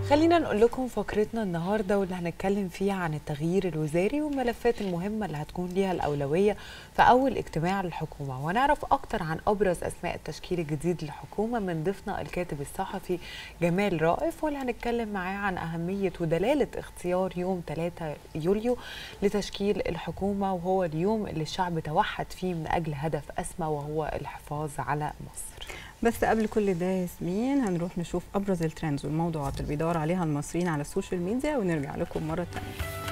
خلينا نقول لكم فقرتنا النهارده واللي هنتكلم فيها عن التغيير الوزاري والملفات المهمه اللي هتكون ليها الاولويه في اول اجتماع للحكومه ونعرف اكتر عن ابرز اسماء التشكيل الجديد للحكومه من ضيفنا الكاتب الصحفي جمال رائف واللي هنتكلم معاه عن اهميه ودلاله اختيار يوم 3 يوليو لتشكيل الحكومه وهو اليوم اللي الشعب توحد فيه من اجل هدف اسمى وهو الحفاظ على مصر. بس قبل كل ده ياسمين هنروح نشوف ابرز الترندز والموضوعات اللي بيدور عليها المصريين على السوشيال ميديا ونرجع لكم مره ثانيه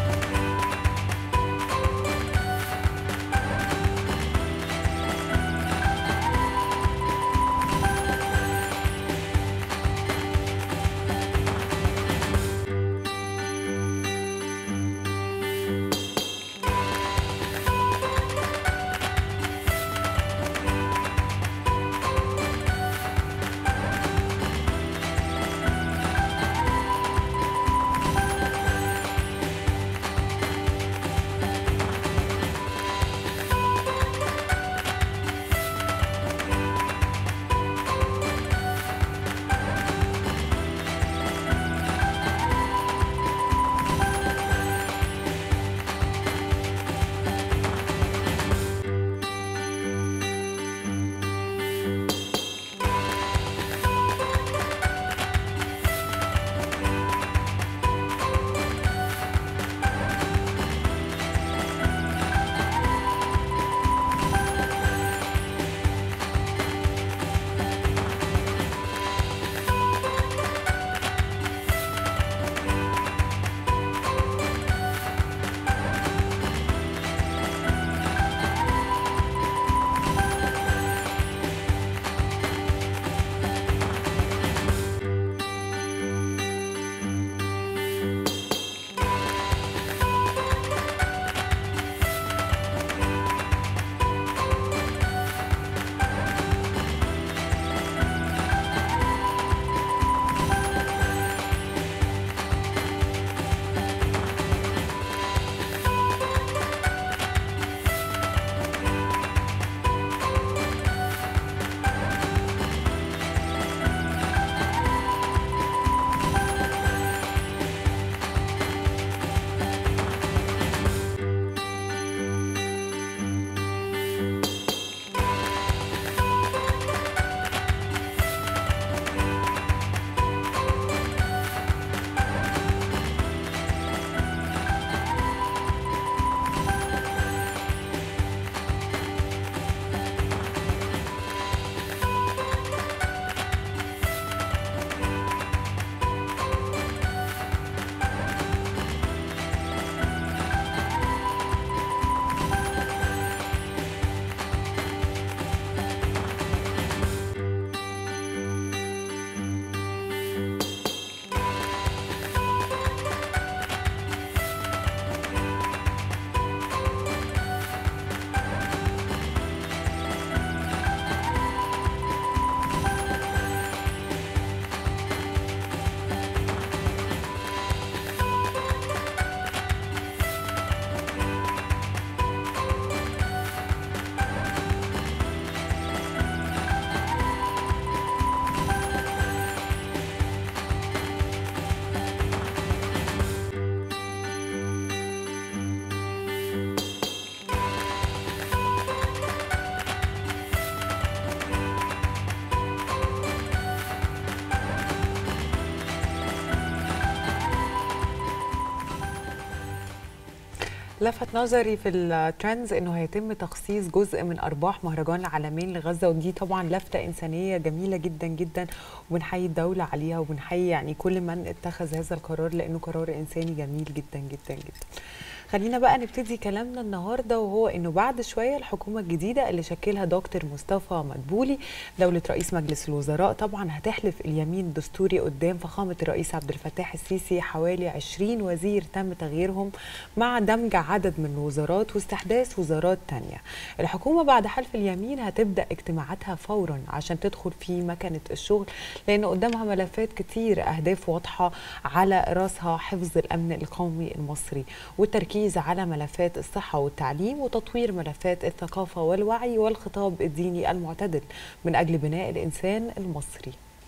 لفت نظري في الترندز انه هيتم تخصيص جزء من ارباح مهرجان العالمين لغزه ودي طبعا لفته انسانيه جميله جدا جدا وبنحيي الدوله عليها وبنحيي يعني كل من اتخذ هذا القرار لانه قرار انساني جميل جدا جدا جدا. خلينا بقى نبتدي كلامنا النهارده وهو انه بعد شويه الحكومه الجديده اللي شكلها دكتور مصطفى مدبولي دوله رئيس مجلس الوزراء طبعا هتحلف اليمين الدستوري قدام فخامه الرئيس عبد الفتاح السيسي حوالي 20 وزير تم تغييرهم مع دمج عدد من الوزارات واستحداث وزارات تانية الحكومه بعد حلف اليمين هتبدا اجتماعاتها فورا عشان تدخل في مكنه الشغل لان قدامها ملفات كتير اهداف واضحه على راسها حفظ الامن القومي المصري والتركيز التركيز على ملفات الصحة والتعليم وتطوير ملفات الثقافة والوعي والخطاب الديني المعتدل من أجل بناء الإنسان المصري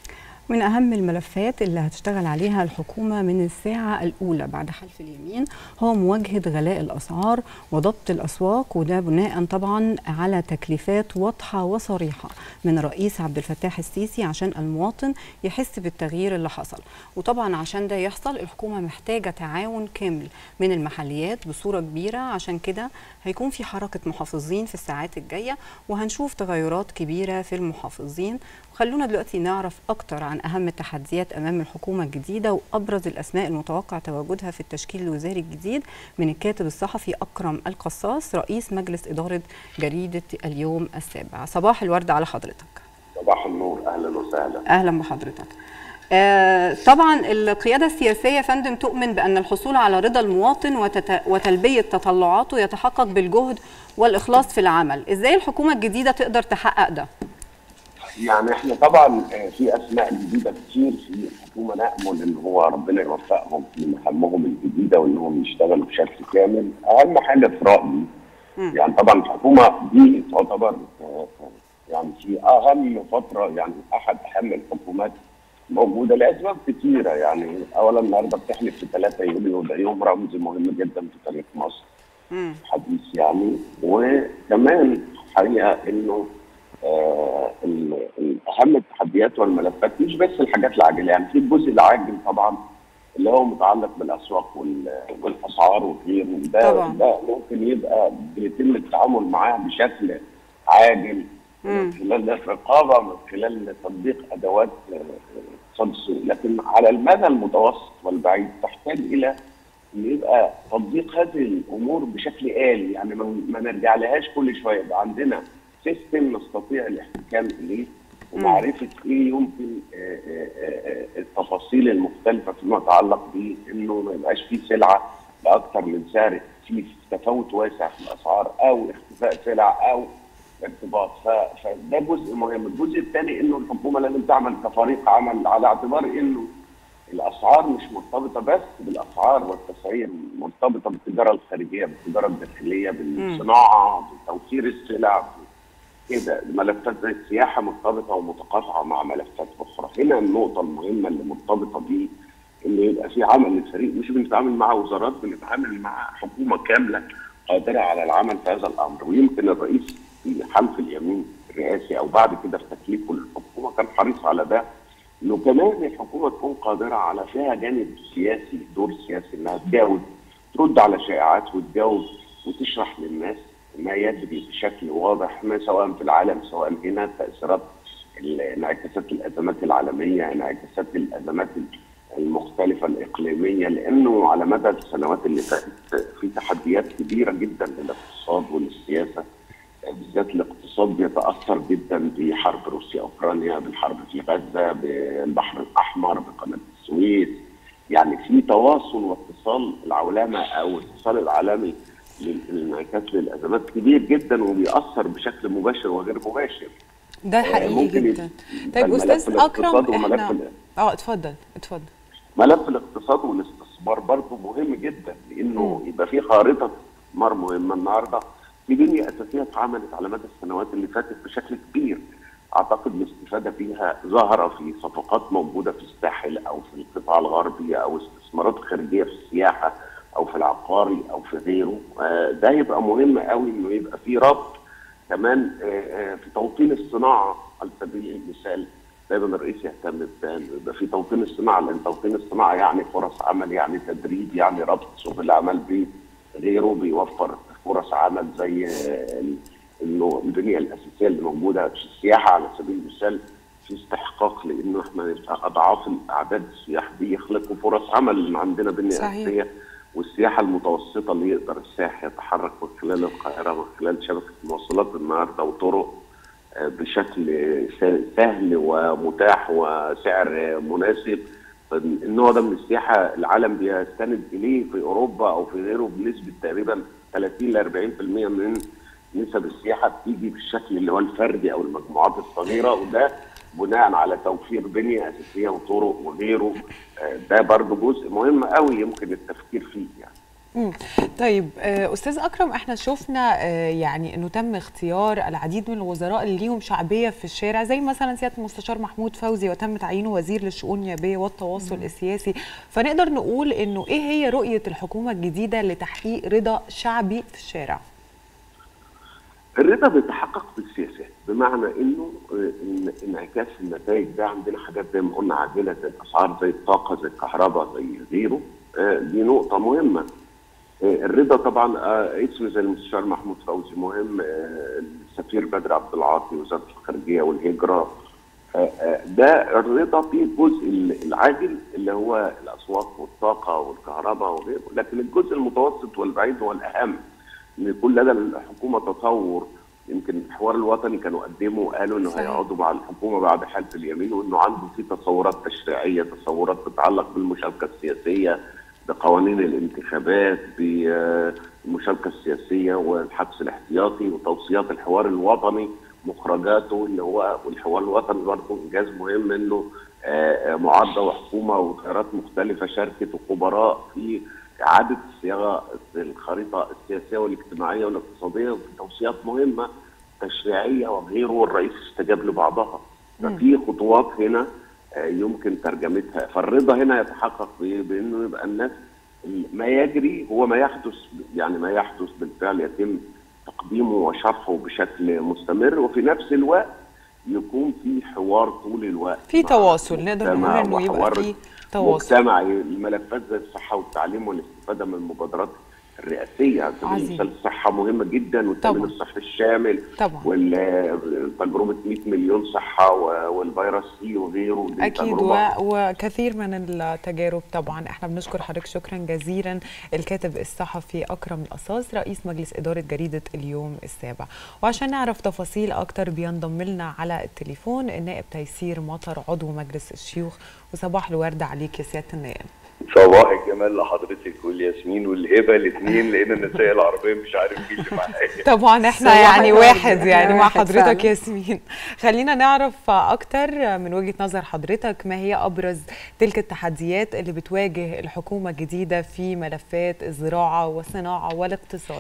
من أهم الملفات اللي هتشتغل عليها الحكومة من الساعة الأولى بعد حلف اليمين هو مواجهة غلاء الأسعار وضبط الأسواق وده بناء طبعا على تكليفات واضحة وصريحة من الرئيس عبد الفتاح السيسي عشان المواطن يحس بالتغيير اللي حصل وطبعا عشان ده يحصل الحكومة محتاجة تعاون كامل من المحليات بصورة كبيرة عشان كده هيكون في حركة محافظين في الساعات الجاية وهنشوف تغيرات كبيرة في المحافظين خلونا دلوقتي نعرف أكتر عن أهم التحديات أمام الحكومة الجديدة وأبرز الأسماء المتوقع تواجدها في التشكيل الوزاري الجديد من الكاتب الصحفي أكرم القصاص رئيس مجلس إدارة جريدة اليوم السابع صباح الورد على حضرتك صباح النور اهلا وسهلا أهلا بحضرتك آه طبعا القيادة السياسية يا فندم تؤمن بأن الحصول على رضا المواطن وتت... وتلبية تطلعاته يتحقق بالجهد والإخلاص في العمل إزاي الحكومة الجديدة تقدر تحقق ده؟ يعني احنا طبعا في اسماء جديده كتير في الحكومه نامل ان هو ربنا يوفقهم في مهامهم الجديده وانهم يشتغلوا بشكل كامل اهم حاجه في رايي يعني طبعا الحكومه دي تعتبر يعني في اهم فتره يعني احد اهم الحكومات موجوده لاسباب كثيره يعني اولا النهارده بتحلف في 3 يوليو وده يوم رمزي مهم جدا في تاريخ مصر حديث يعني وكمان حقيقه انه آه اهم التحديات والملفات مش بس الحاجات العاجله يعني في الجزء العاجل طبعا اللي هو متعلق بالاسواق والاسعار وغيره ده طبعا. ده ممكن يبقى بيتم التعامل معاه بشكل عاجل من خلال الرقابه من خلال تطبيق ادوات اقتصاد السوق لكن على المدى المتوسط والبعيد تحتاج الى ان يبقى تطبيق هذه الامور بشكل آلي يعني ما نرجع لهاش كل شويه يبقى عندنا سيستم نستطيع الاحتكام اليه ومعرفه ايه يمكن التفاصيل المختلفه فيما يتعلق بانه ما يبقاش في سلعه باكثر من سعر في تفاوت واسع في الاسعار او اختفاء سلع او ارتباط فده جزء مهم، الجزء الثاني انه الحكومه لازم تعمل كفريق عمل على اعتبار انه الاسعار مش مرتبطه بس بالاسعار والتسعير مرتبطه بالتجاره الخارجيه بالتجاره الداخليه بالصناعه بتوفير السلع كده ملفات زي السياحه مرتبطه ومتقاطعه مع ملفات اخرى هنا النقطه المهمه اللي مرتبطه بيه انه يبقى في عمل للفريق مش بنتعامل مع وزارات بنتعامل مع حكومه كامله قادره على العمل في هذا الامر ويمكن الرئيس في حلف اليمين الرئاسي او بعد كده في تكليفه للحكومه كان حريص على ده انه كمان الحكومه تكون قادره على فيها جانب سياسي دور سياسي انها تجاوب ترد على شائعات وتجاوب وتشرح للناس ما يجري بشكل واضح ما سواء في العالم سواء هنا تاثيرات انعكاسات الازمات العالميه انعكاسات الازمات المختلفه الاقليميه لانه على مدى السنوات اللي فاتت في تحديات كبيره جدا للاقتصاد وللسياسه بالذات الاقتصاد بيتاثر جدا بحرب روسيا اوكرانيا بالحرب في غزه بالبحر الاحمر بقناه السويس يعني في تواصل واتصال العولمه او الاتصال العالمي للانعكاس للازمات كبير جدا وبيأثر بشكل مباشر وغير مباشر ده حقيقي جدا طيب استاذ اكرم احنا اه اتفضل اتفضل ملف الاقتصاد والاستثمار برضه مهم جدا لانه م. يبقى في خارطه استثمار مهمه النهارده في بنيه اساسيه اتعملت على مدى السنوات اللي فاتت بشكل كبير اعتقد الاستفاده فيها ظاهره في صفقات موجوده في الساحل او في القطاع الغربي او استثمارات خارجيه في السياحه او في العقاري او في غيره ده يبقى مهم قوي انه يبقى في ربط كمان في توطين الصناعه على سبيل المثال دايما الرئيس يهتم بده يبقى في توطين الصناعه لان توطين الصناعه يعني فرص عمل يعني تدريب يعني ربط سوق العمل بغيره بيوفر فرص عمل زي انه البنيه الاساسيه اللي موجوده في السياحه على سبيل المثال في استحقاق لانه احنا نبقى اضعاف اعداد السياح دي يخلقوا فرص عمل عندنا بنيه اساسيه والسياحه المتوسطه اللي يقدر السائح يتحرك من خلال القاهره من خلال شبكه مواصلات النهارده وطرق بشكل سهل ومتاح وسعر مناسب النوع ده من السياحه العالم بيستند اليه في اوروبا او في غيره بنسبه تقريبا 30 ل 40% من نسب السياحه بتيجي بالشكل اللي هو الفردي او المجموعات الصغيره وده بناء على توفير بنيه اساسيه وطرق وغيره ده برضه جزء مهم قوي يمكن التفكير فيه يعني. مم. طيب آه، استاذ اكرم احنا شفنا آه، يعني انه تم اختيار العديد من الوزراء اللي ليهم شعبيه في الشارع زي مثلا سياده المستشار محمود فوزي وتم تعيينه وزير للشؤون النيابيه والتواصل السياسي فنقدر نقول انه ايه هي رؤيه الحكومه الجديده لتحقيق رضا شعبي في الشارع الرضا بيتحقق بالسياسات بمعنى انه آه، إن انعكاس النتائج ده عندنا حاجات زي ما قلنا عاجله زي الاسعار زي الطاقه زي الكهرباء زي غيره آه، دي نقطه مهمه آه، الرضا طبعا آه، اسم زي المستشار محمود فوزي مهم آه، السفير بدر عبد العاطي وزاره الخارجيه والهجره آه، آه، ده الرضا فيه الجزء العاجل اللي هو الاصوات والطاقه والكهرباء وغيره لكن الجزء المتوسط والبعيد هو الاهم ان يكون لدى الحكومه تصور يمكن الحوار الوطني كانوا قدموا قالوا انه صحيح. هيقعدوا مع الحكومه بعد حلف اليمين وانه عنده في تصورات تشريعيه تصورات تتعلق بالمشاركه السياسيه بقوانين الانتخابات بالمشاركه السياسيه والحبس الاحتياطي وتوصيات الحوار الوطني مخرجاته اللي هو والحوار الوطني برضه انجاز مهم انه آه، آه، معارضه وحكومه وتيارات مختلفه شاركت وخبراء في اعاده صياغه الخريطه السياسيه والاجتماعيه والاقتصاديه وفي توصيات مهمه تشريعيه وغيره والرئيس استجاب لبعضها ففي خطوات هنا آه، يمكن ترجمتها فالرضا هنا يتحقق بإيه؟ بانه يبقى الناس ما يجري هو ما يحدث يعني ما يحدث بالفعل يتم تقديمه وشرحه بشكل مستمر وفي نفس الوقت يكون في حوار طول الوقت في مع تواصل نقدر نقول المجتمع انه يبقى وحوار في تواصل مجتمعي الملفات زي الصحه والتعليم والاستفاده من المبادرات الرئاسيه على سبيل عظيم. المثال الصحه مهمه جدا والتامين طبعا. الصحي الشامل طبعا. وتجربه 100 مليون صحه و- والفيروس سي وغيره دي اكيد تجربة و... وكثير من التجارب طبعا احنا بنشكر حضرتك شكرا جزيلا الكاتب الصحفي اكرم القصاص رئيس مجلس اداره جريده اليوم السابع وعشان نعرف تفاصيل اكتر بينضم لنا على التليفون النائب تيسير مطر عضو مجلس الشيوخ وصباح الورد عليك يا سياده النائب صباح الجمال لحضرتك والياسمين والهبه الاثنين لان النساء العربيه مش عارف مين اللي معايا طبعا احنا صباح يعني الورد، واحد إحنا يعني مع واحد حضرتك فعلا. ياسمين خلينا نعرف اكتر من وجهة نظر حضرتك ما هي ابرز تلك التحديات اللي بتواجه الحكومة الجديدة في ملفات الزراعة والصناعة والاقتصاد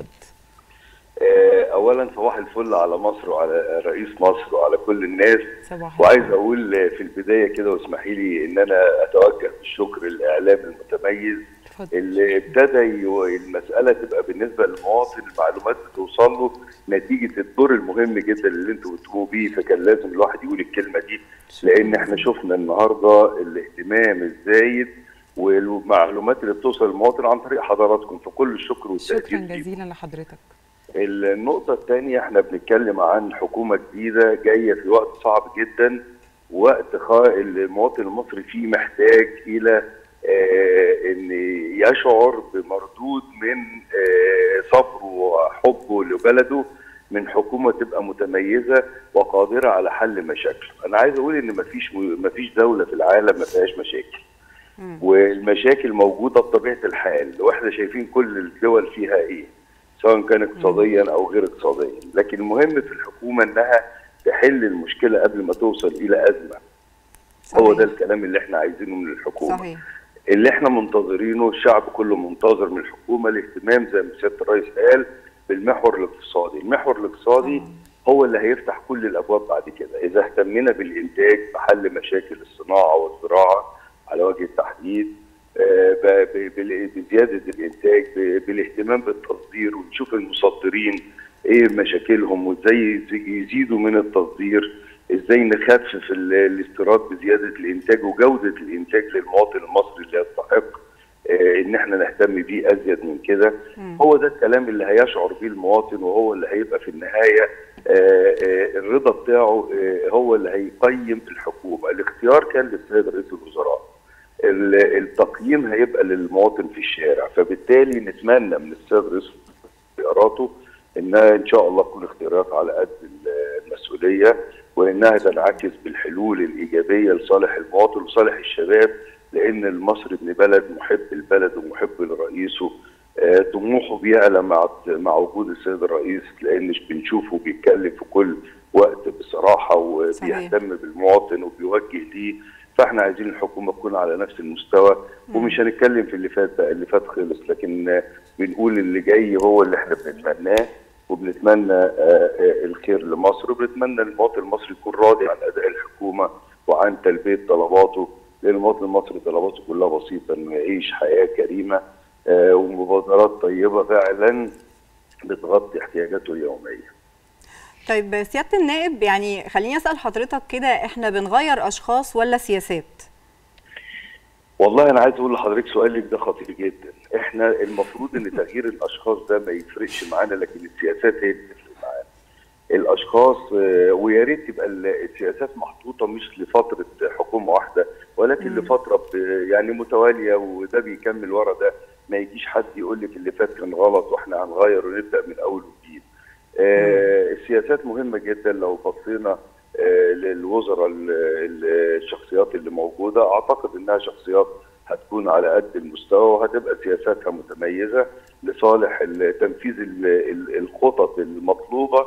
آه، اولا صباح الفل على مصر وعلى رئيس مصر وعلى كل الناس صباح وعايز اقول في البدايه كده واسمحي لي ان انا اتوجه بالشكر للاعلام المتميز اتفضل. اللي ابتدى يو- المساله تبقى بالنسبه للمواطن المعلومات بتوصل له نتيجه الدور المهم جدا اللي انتوا بتقوموا بيه فكان لازم الواحد يقول الكلمه دي لان احنا شفنا النهارده الاهتمام الزايد والمعلومات اللي بتوصل للمواطن عن طريق حضراتكم فكل الشكر والتقدير شكرا ليكم. جزيلا لحضرتك النقطة الثانية احنا بنتكلم عن حكومة جديدة جاية في وقت صعب جدا وقت خا... المواطن المصري فيه محتاج إلى آه ان يشعر بمردود من آه صبره وحبه لبلده من حكومة تبقى متميزة وقادرة على حل مشاكله. أنا عايز أقول إن مفيش مفيش دولة في العالم ما فيهاش مشاكل. والمشاكل موجودة بطبيعة الحال وإحنا شايفين كل الدول فيها إيه. سواء كان اقتصاديا او غير اقتصاديا لكن المهم في الحكومه انها تحل المشكله قبل ما توصل الى ازمه هو ده الكلام اللي احنا عايزينه من الحكومه صحيح اللي احنا منتظرينه الشعب كله منتظر من الحكومه الاهتمام زي ما سياده الرئيس قال بالمحور الاقتصادي المحور الاقتصادي هو اللي هيفتح كل الابواب بعد كده اذا اهتمينا بالانتاج بحل مشاكل الصناعه والزراعه على وجه التحديد آه، ب- ب- بال- بزياده الانتاج ب- بالاهتمام بالتصدير ونشوف المصدرين ايه مشاكلهم وازاي يز- يزيدوا من التصدير ازاي نخفف ال- الاستيراد بزياده الانتاج وجوده الانتاج للمواطن المصري اللي يستحق آه، ان احنا نهتم بيه ازيد من كده هو ده الكلام اللي هيشعر بيه المواطن وهو اللي هيبقى في النهايه آه، آه، الرضا بتاعه آه، هو اللي هيقيم الحكومه الاختيار كان للسيد رئيس الوزراء ال- التقييم هيبقى للمواطن في الشارع فبالتالي نتمنى من السيد رئيس اختياراته انها ان شاء الله تكون اختيارات على قد ال- المسؤوليه وانها تنعكس بالحلول الايجابيه لصالح المواطن وصالح الشباب لان المصري ابن بلد محب البلد ومحب لرئيسه آه، طموحه بيعلى مع مع وجود السيد الرئيس لان بنشوفه بيتكلم في كل وقت بصراحه وبيهتم بالمواطن وبيوجه ليه فاحنا عايزين الحكومه تكون على نفس المستوى ومش هنتكلم في اللي فات بقى اللي فات خلص لكن آه، بنقول اللي جاي هو اللي احنا بنتمناه وبنتمنى آه، آه، الخير لمصر وبنتمنى المواطن المصري يكون راضي عن اداء الحكومه وعن تلبيه طلباته لان المواطن المصري طلباته كلها بسيطه انه يعيش حياه كريمه آه، ومبادرات طيبه فعلا بتغطي احتياجاته اليوميه. طيب سياده النائب يعني خليني اسال حضرتك كده احنا بنغير اشخاص ولا سياسات والله انا عايز اقول لحضرتك سؤالك ده خطير جدا احنا المفروض ان تغيير الاشخاص ده ما يفرقش معانا لكن السياسات هي اللي بتفرق معانا الاشخاص آه، ويا ريت تبقى ال- السياسات محطوطه مش لفتره حكومه واحده ولكن لفتره ب- يعني متواليه وده بيكمل ورا ده ما يجيش حد يقول لك اللي فات كان غلط واحنا هنغير ونبدا من اول وجديد آه، السياسات مهمه جدا لو بصينا آه، للوزراء ال- ال- الشخصيات اللي موجوده اعتقد انها شخصيات هتكون على قد المستوى وهتبقى سياساتها متميزه لصالح ال- تنفيذ ال- ال- الخطط المطلوبه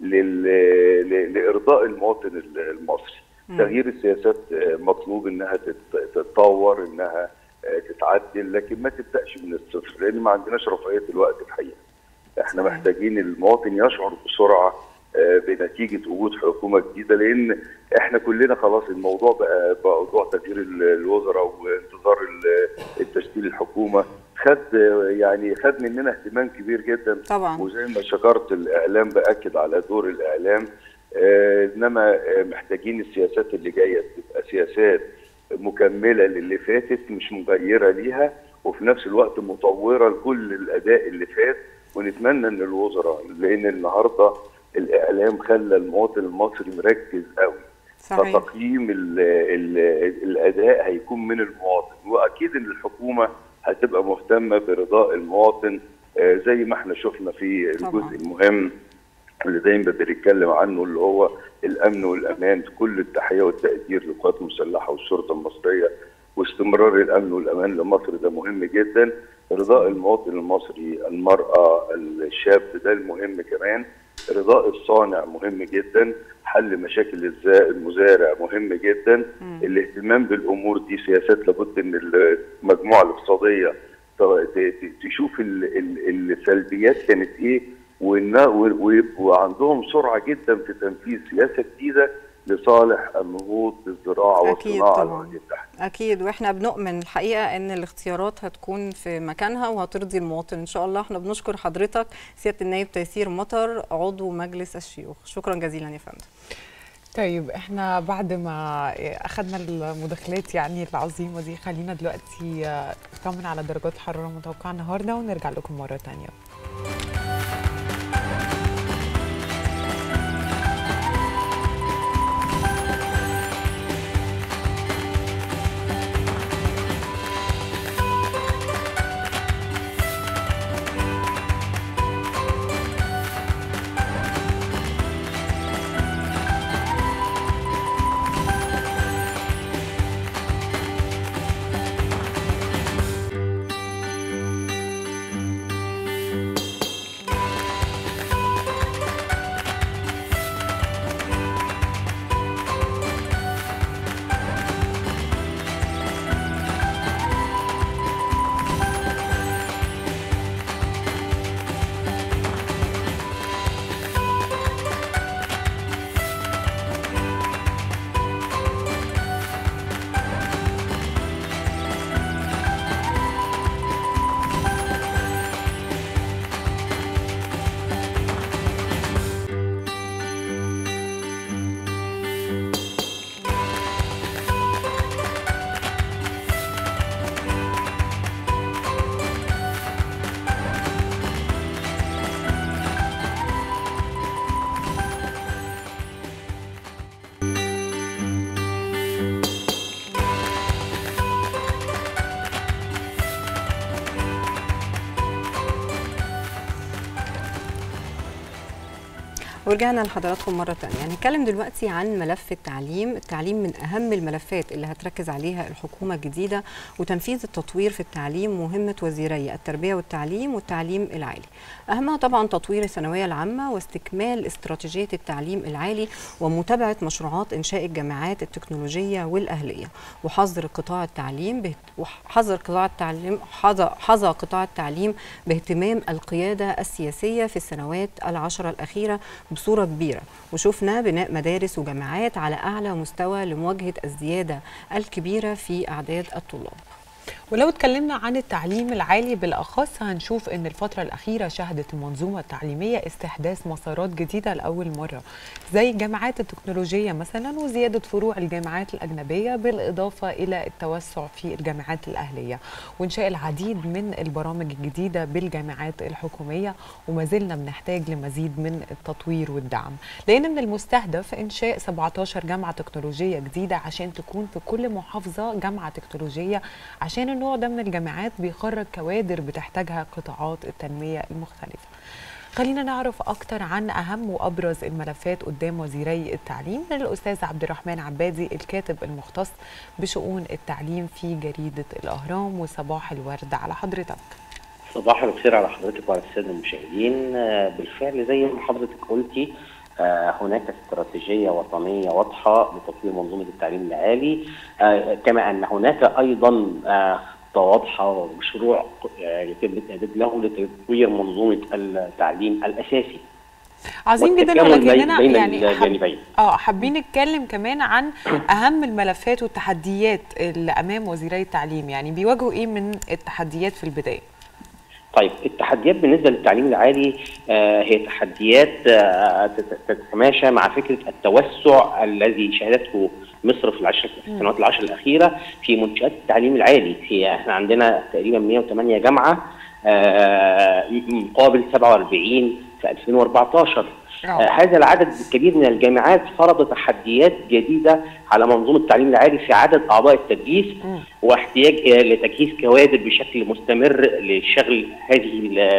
لل- ل- لارضاء المواطن ال- المصري. تغيير السياسات آه، مطلوب انها تت- تتطور انها آه، تتعدل لكن ما تبداش من الصفر لان ما عندناش رفاهيه الوقت الحقيقه. احنا صحيح. محتاجين المواطن يشعر بسرعه آه، بنتيجه وجود حكومه جديده لان احنا كلنا خلاص الموضوع بقى بقى موضوع تغيير ال- الوزراء وانتظار ال- التشكيل الحكومه خد آه، يعني خد مننا اهتمام كبير جدا طبعا وزي ما شكرت الاعلام باكد على دور الاعلام آه، انما آه، محتاجين السياسات اللي جايه تبقى سياسات مكمله للي فاتت مش مغيره ليها وفي نفس الوقت مطوره لكل الاداء اللي فات ونتمنى ان الوزراء لان النهارده الاعلام خلى المواطن المصري مركز قوي صحيح فتقييم ال ال الاداء هيكون من المواطن واكيد ان الحكومه هتبقى مهتمه برضاء المواطن آه، زي ما احنا شفنا في طبعاً. الجزء المهم اللي دايما بنتكلم عنه اللي هو الامن والامان كل التحيه والتقدير للقوات المسلحه والشرطه المصريه واستمرار الامن والامان لمصر ده مهم جدا رضاء المواطن المصري المراه الشاب ده المهم كمان رضاء الصانع مهم جدا حل مشاكل الز- المزارع مهم جدا الاهتمام بالامور دي سياسات لابد ان المجموعه الاقتصاديه ت- ت- تشوف ال- ال- السلبيات كانت ايه وإن- و- ويبقوا عندهم سرعه جدا في تنفيذ سياسه جديده لصالح النهوض بالزراعه أكيد والصناعه طبعاً. الوجه التحت اكيد واحنا بنؤمن الحقيقه ان الاختيارات هتكون في مكانها وهترضي المواطن ان شاء الله احنا بنشكر حضرتك سياده النائب تيسير مطر عضو مجلس الشيوخ شكرا جزيلا يا فندم طيب احنا بعد ما اخذنا المداخلات يعني العظيمه دي خلينا دلوقتي آه، نطمن على درجات الحراره المتوقعه النهارده ونرجع لكم مره تانية ورجعنا لحضراتكم مرة تانية هنتكلم دلوقتي عن ملف التعليم التعليم من أهم الملفات اللي هتركز عليها الحكومة الجديدة وتنفيذ التطوير في التعليم مهمة وزيري التربية والتعليم والتعليم العالي أهمها طبعا تطوير الثانوية العامة واستكمال استراتيجية التعليم العالي ومتابعة مشروعات إنشاء الجامعات التكنولوجية والأهلية وحظر قطاع التعليم به... وحظر قطاع التعليم حظى حظى قطاع التعليم باهتمام القيادة السياسية في السنوات العشرة الأخيرة بصورة كبيرة وشفنا بناء مدارس وجامعات على أعلى مستوى لمواجهة الزيادة الكبيرة في أعداد الطلاب ولو اتكلمنا عن التعليم العالي بالأخص هنشوف أن الفترة الأخيرة شهدت المنظومة التعليمية استحداث مسارات جديدة لأول مرة زي الجامعات التكنولوجية مثلا وزيادة فروع الجامعات الأجنبية بالإضافة إلى التوسع في الجامعات الأهلية وإنشاء العديد من البرامج الجديدة بالجامعات الحكومية وما زلنا بنحتاج لمزيد من التطوير والدعم لأن من المستهدف إنشاء 17 جامعة تكنولوجية جديدة عشان تكون في كل محافظة جامعة تكنولوجية عشان النوع ده من الجامعات بيخرج كوادر بتحتاجها قطاعات التنمية المختلفة خلينا نعرف أكتر عن أهم وأبرز الملفات قدام وزيري التعليم من الأستاذ عبد الرحمن عبادي الكاتب المختص بشؤون التعليم في جريدة الأهرام وصباح الورد على حضرتك صباح الخير على حضرتك وعلى الساده المشاهدين بالفعل زي ما حضرتك قلتي هناك استراتيجيه وطنيه واضحه لتطوير منظومه التعليم العالي كما ان هناك ايضا خطه واضحه ومشروع يتم الاعداد له لتطوير منظومه التعليم الاساسي عظيم جدا ولكننا بين يعني الجانبين اه حابين نتكلم كمان عن اهم الملفات والتحديات اللي امام وزيري التعليم يعني بيواجهوا ايه من التحديات في البدايه طيب التحديات بالنسبه للتعليم العالي آه هي تحديات آه تتماشى مع فكره التوسع الذي شهدته مصر في العشر السنوات العشر الاخيره في منشات التعليم العالي هي احنا عندنا تقريبا 108 جامعه آه مقابل 47 في 2014 آه هذا العدد الكبير من الجامعات فرض تحديات جديده على منظومه التعليم العالي في عدد اعضاء التدريس م. واحتياج لتجهيز كوادر بشكل مستمر لشغل هذه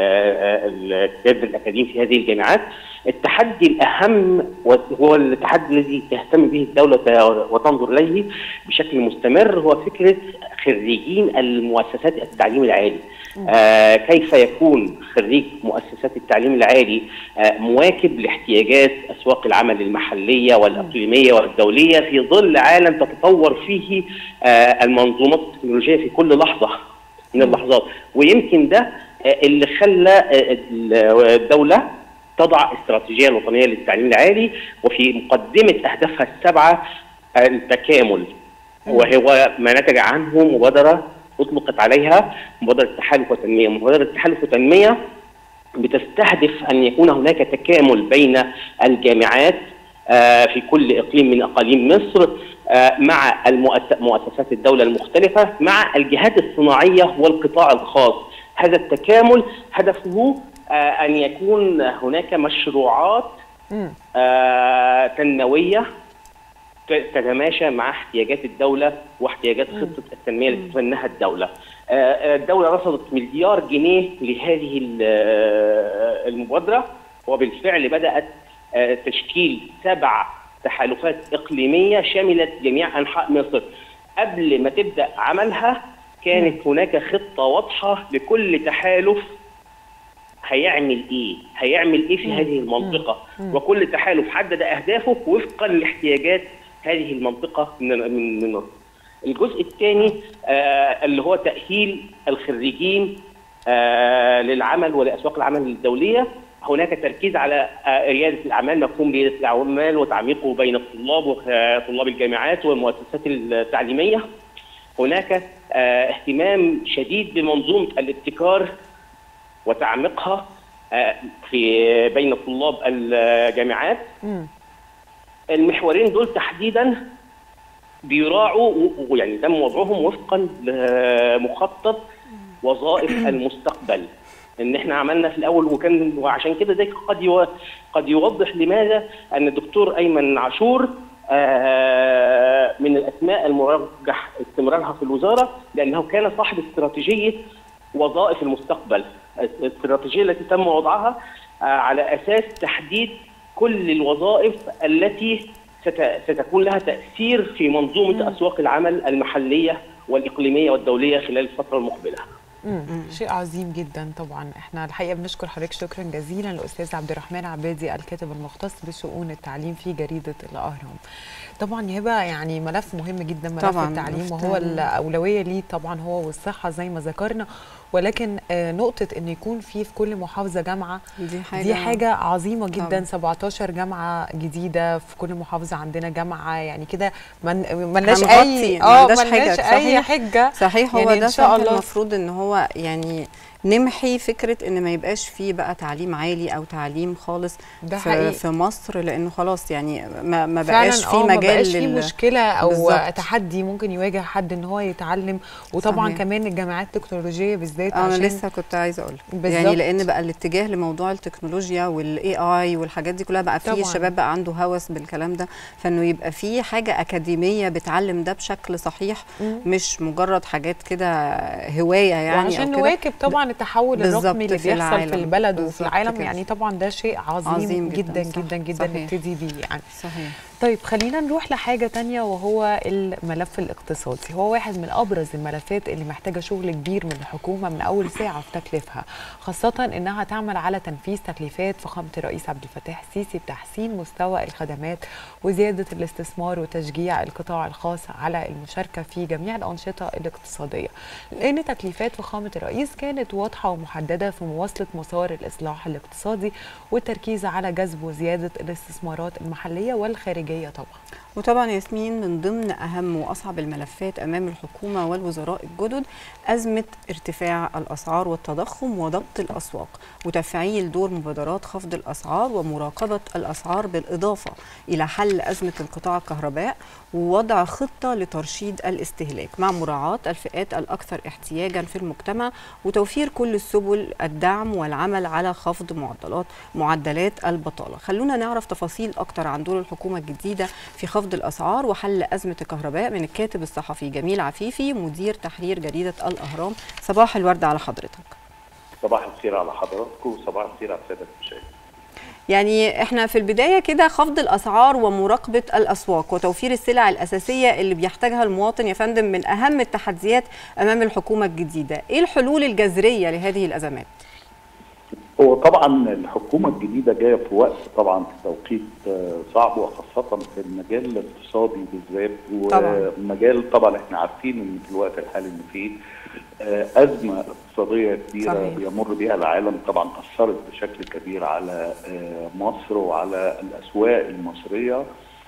الكادر الاكاديمي في هذه الجامعات. التحدي الاهم هو التحدي الذي تهتم به الدوله وتنظر اليه بشكل مستمر هو فكره خريجين المؤسسات التعليم العالي. آه كيف يكون خريج مؤسسات التعليم العالي آه مواكب لاحتياجات اسواق العمل المحليه والاقليميه والدوليه في ظل عالم تتطور فيه آه المنظومات التكنولوجيه في كل لحظه من اللحظات ويمكن ده اللي خلى الدوله تضع استراتيجيه وطنيه للتعليم العالي وفي مقدمه اهدافها السبعه التكامل وهو ما نتج عنه مبادره اطلقت عليها مبادره تحالف وتنميه، مبادره تحالف وتنميه بتستهدف ان يكون هناك تكامل بين الجامعات في كل اقليم من اقاليم مصر مع مؤسسات الدوله المختلفه مع الجهات الصناعيه والقطاع الخاص، هذا التكامل هدفه ان يكون هناك مشروعات تنمويه تتماشى مع احتياجات الدولة واحتياجات خطة التنمية التي تتبناها الدولة. الدولة رصدت مليار جنيه لهذه المبادرة وبالفعل بدأت تشكيل سبع تحالفات إقليمية شملت جميع أنحاء مصر. قبل ما تبدأ عملها كانت هناك خطة واضحة لكل تحالف هيعمل ايه؟ هيعمل ايه في هذه المنطقه؟ وكل تحالف حدد اهدافه وفقا لاحتياجات هذه المنطقه من من مصر. الجزء الثاني آه اللي هو تاهيل الخريجين آه للعمل ولاسواق العمل الدوليه هناك تركيز على آه رياده الاعمال مفهوم رياده الاعمال وتعميقه بين الطلاب وطلاب الجامعات والمؤسسات التعليميه هناك آه اهتمام شديد بمنظومه الابتكار وتعميقها آه في بين طلاب الجامعات م. المحورين دول تحديدا بيراعوا يعني تم وضعهم وفقا لمخطط وظائف المستقبل ان احنا عملنا في الاول وكان وعشان كده ده قد قد يوضح لماذا ان الدكتور ايمن عاشور آه من الاسماء المرجح استمرارها في الوزاره لانه كان صاحب استراتيجيه وظائف المستقبل الاستراتيجيه التي تم وضعها آه على اساس تحديد كل الوظائف التي ست- ستكون لها تاثير في منظومه اسواق العمل المحليه والاقليميه والدوليه خلال الفتره المقبله. مم. شيء عظيم جدا طبعا احنا الحقيقه بنشكر حضرتك شكرا جزيلا الاستاذ عبد الرحمن عبادي الكاتب المختص بشؤون التعليم في جريده الاهرام طبعا يا هبه يعني ملف مهم جدا ملف طبعاً، التعليم ملف وهو التعليم. الاولويه ليه طبعا هو والصحه زي ما ذكرنا ولكن آه، نقطه ان يكون في في كل محافظه جامعه دي حاجه دي حاجة عظيمة جدا طبعاً. 17 جامعة جديدة في كل محافظة عندنا جامعة يعني كده من ملناش هنغطي، أي ما اه عندناش ملناش حجة، أي صحيح. حجة صحيح هو يعني ده إن شاء صح الله المفروض ان هو يعني نمحي فكره ان ما يبقاش فيه بقى تعليم عالي او تعليم خالص ده في, حقيقي. في مصر لانه خلاص يعني ما, ما فعلا بقاش فيه اه ما مجال بقاش في لل- مشكله او بالظبط. تحدي ممكن يواجه حد ان هو يتعلم وطبعا صحيح. كمان الجامعات التكنولوجيه بالذات انا عشان لسه كنت عايزه اقول بالظبط. يعني لان بقى الاتجاه لموضوع التكنولوجيا والاي اي والحاجات دي كلها بقى في طبعاً. الشباب بقى عنده هوس بالكلام ده فانه يبقى في حاجه اكاديميه بتعلم ده بشكل صحيح مم. مش مجرد حاجات كده هوايه يعني وعشان او كده نواكب طبعا التحول بالظبط الرقمي اللي في بيحصل في العالم. البلد وفي بالظبط العالم كده. يعني طبعا ده شيء عظيم, عظيم جداً، جدا صح. جدا جدا صحيح. نبتدي بيه يعني صحيح طيب خلينا نروح لحاجة تانية وهو الملف الاقتصادي هو واحد من أبرز الملفات اللي محتاجة شغل كبير من الحكومة من أول ساعة في تكليفها خاصة إنها تعمل على تنفيذ تكليفات فخامة الرئيس عبد الفتاح السيسي بتحسين مستوى الخدمات وزيادة الاستثمار وتشجيع القطاع الخاص على المشاركة في جميع الأنشطة الاقتصادية لأن تكليفات فخامة الرئيس كانت واضحة ومحددة في مواصلة مسار الإصلاح الاقتصادي والتركيز على جذب وزيادة الاستثمارات المحلية والخارجية طبعا وطبعا ياسمين من ضمن اهم واصعب الملفات امام الحكومه والوزراء الجدد ازمه ارتفاع الاسعار والتضخم وضبط الاسواق وتفعيل دور مبادرات خفض الاسعار ومراقبه الاسعار بالاضافه الى حل ازمه انقطاع الكهرباء ووضع خطه لترشيد الاستهلاك مع مراعاه الفئات الاكثر احتياجا في المجتمع وتوفير كل السبل الدعم والعمل على خفض معدلات معدلات البطاله خلونا نعرف تفاصيل اكتر عن دور الحكومه الجديده في خفض الاسعار وحل ازمه الكهرباء من الكاتب الصحفي جميل عفيفي مدير تحرير جريده الاهرام صباح الورد على حضرتك صباح الخير على حضراتكم وصباح الخير على الساده المشاهدين. يعني احنا في البدايه كده خفض الاسعار ومراقبه الاسواق وتوفير السلع الاساسيه اللي بيحتاجها المواطن يا فندم من اهم التحديات امام الحكومه الجديده ايه الحلول الجذريه لهذه الازمات هو طبعا الحكومه الجديده جايه في وقت طبعا في توقيت آه، صعب وخاصه في المجال الاقتصادي بالذات طبعاً. ومجال طبعا احنا عارفين ان في الوقت الحالي ان في آه، ازمه اقتصاديه كبيره صحيح. بيمر بها العالم طبعا اثرت بشكل كبير على آه، مصر وعلى الاسواق المصريه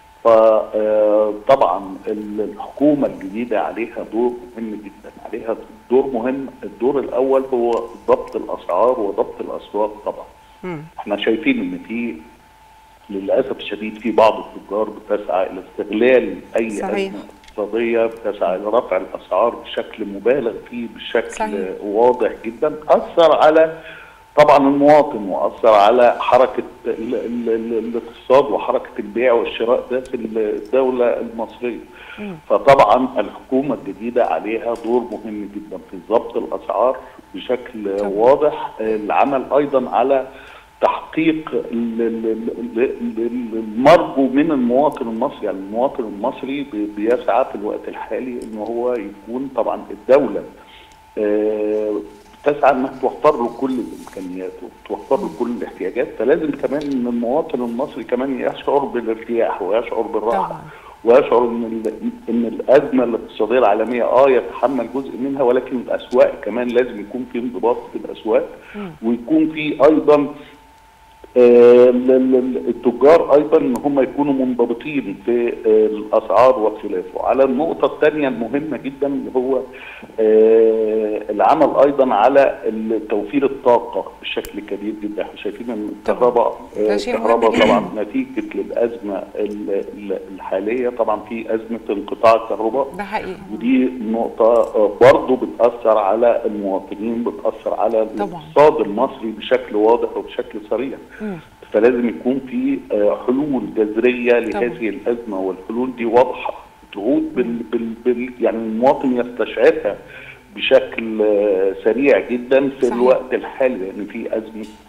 فطبعا الحكومه الجديده عليها دور مهم جدا عليها دور مهم الدور الاول هو ضبط الاسعار وضبط الاسواق طبعا مم. احنا شايفين ان في للاسف الشديد في بعض التجار بتسعى الى استغلال اي صحيح. ازمه اقتصاديه بتسعى الى رفع الاسعار بشكل مبالغ فيه بشكل صحيح. واضح جدا اثر على طبعا المواطن واثر على حركه ال ال ال الاقتصاد وحركه البيع والشراء داخل الدوله المصريه. فطبعا الحكومه الجديده عليها دور مهم جدا في ضبط الاسعار بشكل طبعاً. واضح العمل ايضا على تحقيق ال- ال- ال- ال- ال- المرجو من المواطن المصري يعني المواطن المصري بي- بيسعى في الوقت الحالي ان هو يكون طبعا الدوله آه، تسعى انها توفر له كل الامكانيات وتوفر له كل الاحتياجات فلازم كمان ان المواطن المصري كمان يشعر بالارتياح ويشعر بالراحه طبعاً. ويشعر ان ال- ان الازمه الاقتصاديه العالميه اه يتحمل جزء منها ولكن الاسواق كمان لازم يكون في انضباط في الاسواق ويكون في ايضا آه، ال- ال- التجار ايضا ان هم يكونوا منضبطين في آه، الاسعار وخلافه. على النقطه الثانيه المهمه جدا اللي هو آه، العمل ايضا على ال- توفير الطاقه بشكل كبير جدا، احنا شايفين ان الكهرباء ده آه، شيء مهم الكهرباء جداً. طبعا نتيجه للازمه ال- ال- الحاليه طبعا في ازمه انقطاع الكهرباء ده حقيقي ودي نقطة آه، برضه بتأثر على المواطنين بتأثر على طبعاً. الاقتصاد المصري بشكل واضح وبشكل صريح مم. فلازم يكون في آه، حلول جذرية طبعاً. لهذه الأزمة والحلول دي واضحة تعود بال بال بال يعني المواطن يستشعرها بشكل آه، سريع جدا في صحيح. الوقت الحالي لأن في أزمة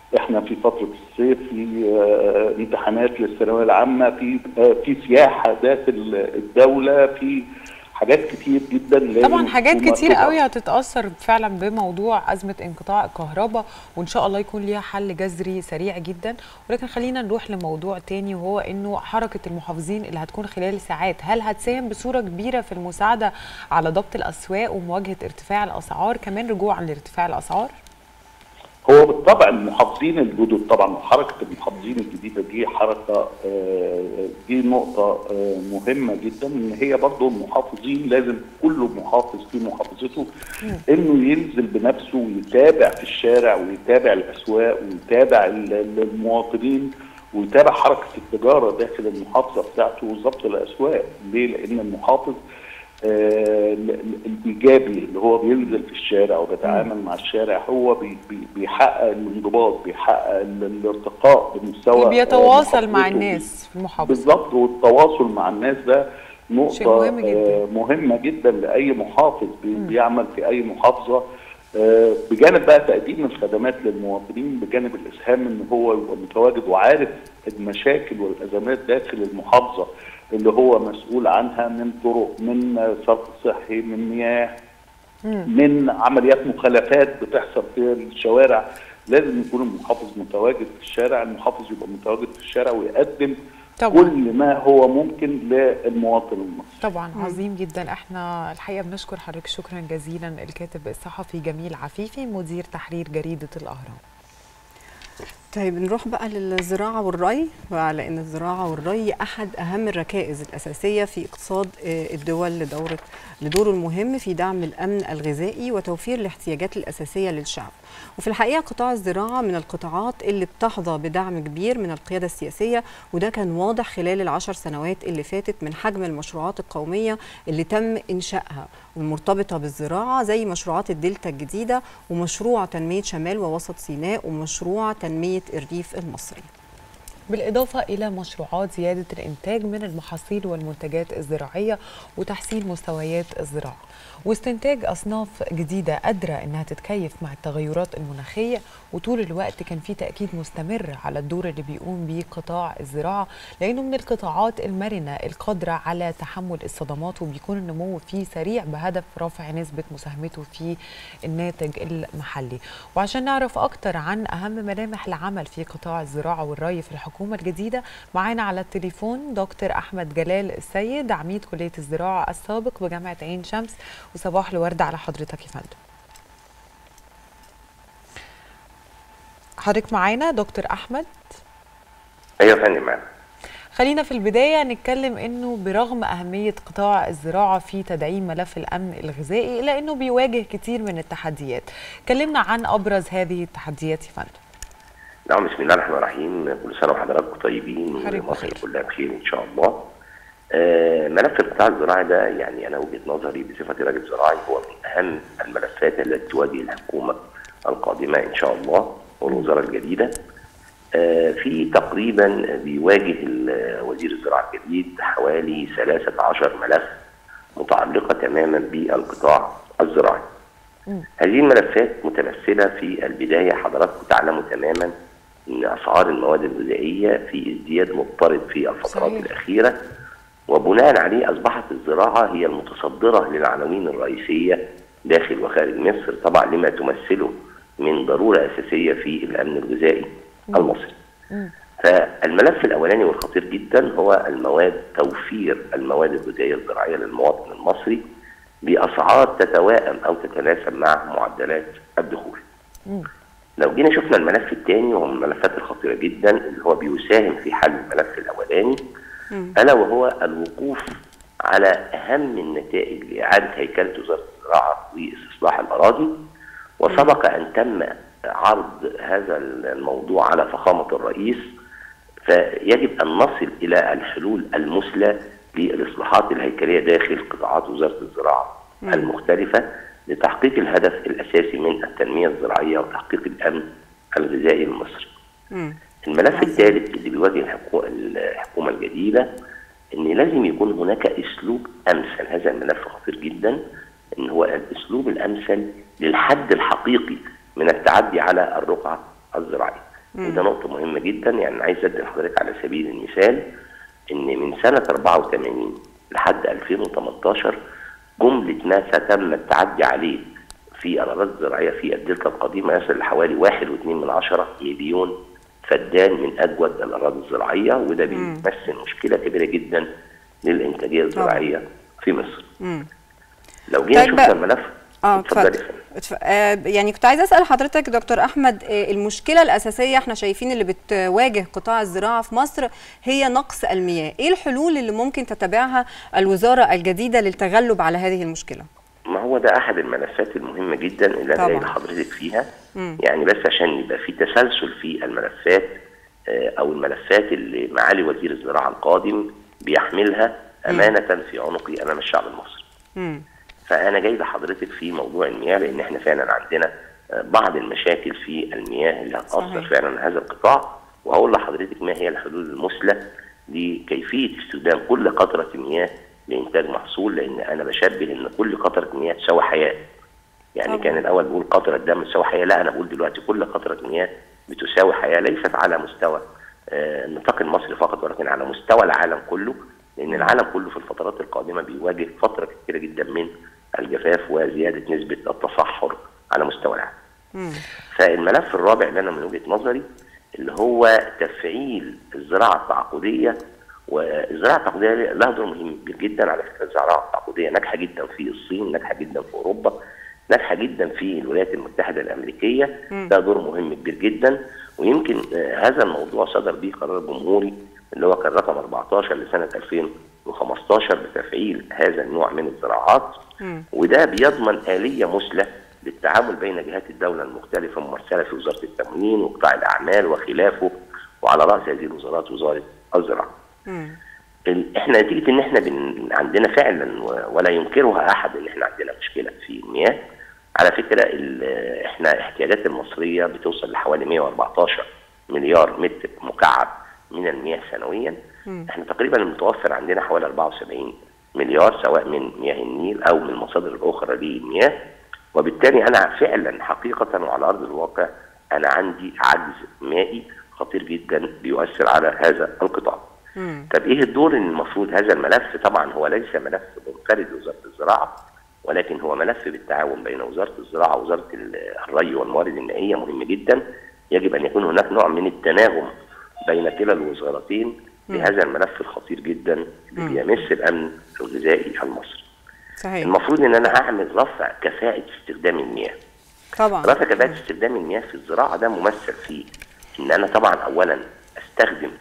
احنا في فتره الصيف في آه، امتحانات للثانويه العامه في آه، في سياحه داخل الدوله في حاجات كتير جدا لازم طبعا حاجات الحكومة كتير تبقى- قوي هتتاثر فعلا بموضوع ازمه انقطاع الكهرباء وان شاء الله يكون ليها حل جذري سريع جدا ولكن خلينا نروح لموضوع تاني وهو انه حركه المحافظين اللي هتكون خلال ساعات هل هتساهم بصوره كبيره في المساعده على ضبط الاسواق ومواجهه ارتفاع الاسعار كمان رجوعا لارتفاع الاسعار هو بالطبع المحافظين الجدد طبعا حركه المحافظين الجديده دي حركه آه، دي نقطه آه، مهمه جدا ان هي برضه المحافظين لازم كل محافظ في محافظته انه ينزل بنفسه ويتابع في الشارع ويتابع الاسواق ويتابع ال- ال- المواطنين ويتابع حركه التجاره داخل المحافظه بتاعته وضبط الاسواق ليه؟ لان المحافظ آه، ال- ال- الايجابي اللي هو بينزل في الشارع وبيتعامل مع الشارع هو بي بي بيحقق الانضباط بيحقق ال- الارتقاء بمستوى آه، بيتواصل مع محافظته. الناس في المحافظه بالظبط والتواصل مع الناس ده شيء نقطة مهم جدا. آه، مهمة جدا لأي محافظ بي- بيعمل في أي محافظة آه، بجانب بقى تقديم الخدمات للمواطنين بجانب الإسهام إن هو يبقى متواجد وعارف المشاكل والأزمات داخل المحافظة اللي هو مسؤول عنها من طرق من صرف صحي من مياه من عمليات مخالفات بتحصل في الشوارع لازم يكون المحافظ متواجد في الشارع المحافظ يبقى متواجد في الشارع ويقدم طبعا كل ما هو ممكن للمواطن المصري طبعا عظيم جدا احنا الحقيقه بنشكر حضرتك شكرا جزيلا الكاتب الصحفي جميل عفيفي مدير تحرير جريده الاهرام طيب نروح بقى للزراعة والري لأن الزراعة والري أحد أهم الركائز الأساسية في اقتصاد آه، الدول لدورة لدوره المهم في دعم الأمن الغذائي وتوفير الاحتياجات الأساسية للشعب وفي الحقيقة قطاع الزراعة من القطاعات اللي بتحظى بدعم كبير من القيادة السياسية وده كان واضح خلال العشر سنوات اللي فاتت من حجم المشروعات القومية اللي تم إنشائها والمرتبطة بالزراعة زي مشروعات الدلتا الجديدة ومشروع تنمية شمال ووسط سيناء ومشروع تنمية الريف المصري بالإضافة إلى مشروعات زيادة الإنتاج من المحاصيل والمنتجات الزراعية وتحسين مستويات الزراعة واستنتاج أصناف جديدة قادرة إنها تتكيف مع التغيرات المناخية وطول الوقت كان في تأكيد مستمر على الدور اللي بيقوم بيه قطاع الزراعة لأنه من القطاعات المرنة القادرة على تحمل الصدمات وبيكون النمو فيه سريع بهدف رفع نسبة مساهمته في الناتج المحلي وعشان نعرف أكتر عن أهم ملامح العمل في قطاع الزراعة والري في الحكومة الجديدة معانا على التليفون دكتور أحمد جلال السيد عميد كلية الزراعة السابق بجامعة عين شمس وصباح الورد على حضرتك يا فندم حضرتك معانا دكتور أحمد ايوه يا فندم معاك. خلينا في البداية نتكلم انه برغم اهمية قطاع الزراعة في تدعيم ملف الامن الغذائي الا انه بيواجه كتير من التحديات كلمنا عن ابرز هذه التحديات يا فندم نعم بسم الله الرحمن الرحيم كل سنه وحضراتكم طيبين حضرتك ومصر بخير. كلها بخير ان شاء الله آه، ملف القطاع الزراعي ده يعني انا وجهه نظري بصفتي راجل زراعي هو من اهم الملفات التي تواجه الحكومه القادمه ان شاء الله والوزاره الجديده آه، في تقريبا بيواجه ال- وزير الزراعه الجديد حوالي 13 ملف متعلقه تماما بالقطاع الزراعي. هذه الملفات متمثله في البدايه حضراتكم تعلموا تماما ان اسعار المواد الغذائيه في ازدياد مضطرد في الفترات صحيح. الاخيره وبناء عليه اصبحت الزراعه هي المتصدره للعناوين الرئيسيه داخل وخارج مصر طبعا لما تمثله من ضروره اساسيه في الامن الغذائي المصري. فالملف الاولاني والخطير جدا هو المواد توفير المواد الغذائيه الزراعيه للمواطن المصري باسعار تتوائم او تتناسب مع معدلات الدخول. لو جينا شفنا الملف الثاني وهو من الملفات الخطيره جدا اللي هو بيساهم في حل الملف الاولاني الا وهو الوقوف على اهم النتائج لاعاده هيكله وزاره الزراعه واستصلاح الاراضي وسبق ان تم عرض هذا الموضوع على فخامه الرئيس فيجب ان نصل الى الحلول المثلى للاصلاحات الهيكليه داخل قطاعات وزاره الزراعه المختلفه لتحقيق الهدف الاساسي من التنميه الزراعيه وتحقيق الامن الغذائي المصري. الملف الثالث اللي بيواجه الحكو- الحكومه الجديده ان لازم يكون هناك اسلوب امثل هذا الملف خطير جدا ان هو الاسلوب الامثل للحد الحقيقي من التعدي على الرقعه الزراعيه وده نقطه مهمه جدا يعني عايز ادي لحضرتك على سبيل المثال ان من سنه 84 لحد 2018 جمله ما تم التعدي عليه في الاراضي الزراعيه في الدلتا القديمه يصل لحوالي 1.2 من عشرة مليون فدان من اجود الاراضي الزراعيه وده بيمثل مشكله كبيره جدا للانتاجيه الزراعيه في مصر. مم. لو جينا طيب شفنا بقى- الملف اه اتفضلي اتفضل يا فندم. اتف- آه، يعني كنت عايزه اسال حضرتك دكتور احمد آه، المشكله الاساسيه احنا شايفين اللي بتواجه قطاع الزراعه في مصر هي نقص المياه ايه الحلول اللي ممكن تتبعها الوزاره الجديده للتغلب على هذه المشكله ما هو ده احد الملفات المهمه جدا اللي انا طبعاً. جاي لحضرتك فيها مم. يعني بس عشان يبقى في تسلسل في الملفات آه، او الملفات اللي معالي وزير الزراعه القادم بيحملها امانه في عنقي امام الشعب المصري. مم. فانا جاي لحضرتك في موضوع المياه لان احنا فعلا عندنا آه، بعض المشاكل في المياه اللي هتاثر صحيح. فعلا على هذا القطاع وهقول لحضرتك ما هي الحلول المثلى لكيفيه استخدام كل قطره مياه لانتاج محصول لان انا بشبه ان كل قطره مياه تساوي حياه. يعني طبعاً. كان الاول بقول قطره دم تساوي حياه لا انا بقول دلوقتي كل قطره مياه بتساوي حياه ليست على مستوى آه، النطاق المصري فقط ولكن على مستوى العالم كله لان العالم كله في الفترات القادمه بيواجه فتره كثيره جدا من الجفاف وزياده نسبه التصحر على مستوى العالم. مم. فالملف الرابع اللي انا من وجهه نظري اللي هو تفعيل الزراعه التعاقديه والزراعه التعاقديه لها دور مهم جدا على فكره الزراعه التعاقديه ناجحه جدا في الصين ناجحه جدا في اوروبا ناجحه جدا في الولايات المتحده الامريكيه ده دور مهم كبير جدا ويمكن آه، هذا الموضوع صدر به قرار جمهوري اللي هو كان رقم 14 لسنه 2015 بتفعيل هذا النوع من الزراعات مم. وده بيضمن آلية مثلى للتعامل بين جهات الدولة المختلفة ممثلة في وزارة التموين وقطاع الأعمال وخلافه وعلى رأس هذه الوزارات وزارة الزراعة. مم. ال- احنا نتيجة ان احنا بن... عندنا فعلا و- ولا ينكرها احد ان احنا عندنا مشكلة في المياه. على فكرة ال... احنا احتياجات المصرية بتوصل لحوالي 114 مليار متر مكعب من المياه سنويا. احنا تقريبا المتوفر عندنا حوالي 74 مليار سواء من مياه النيل او من المصادر الاخرى للمياه وبالتالي انا فعلا حقيقه وعلى ارض الواقع انا عندي عجز مائي خطير جدا بيؤثر على هذا القطاع. مم. طب ايه الدور اللي المفروض هذا الملف طبعا هو ليس ملف منفرد لوزاره الزراعه ولكن هو ملف بالتعاون بين وزاره الزراعه ووزاره ال- الري والموارد المائيه مهم جدا يجب ان يكون هناك نوع من التناغم بين كلا الوزارتين لهذا الملف الخطير جدا اللي بيمس الامن الغذائي المصري. صحيح المفروض ان انا اعمل رفع كفاءه استخدام المياه. طبعا رفع كفاءة استخدام المياه في الزراعة ده ممثل فيه إن أنا طبعا أولا أستخدم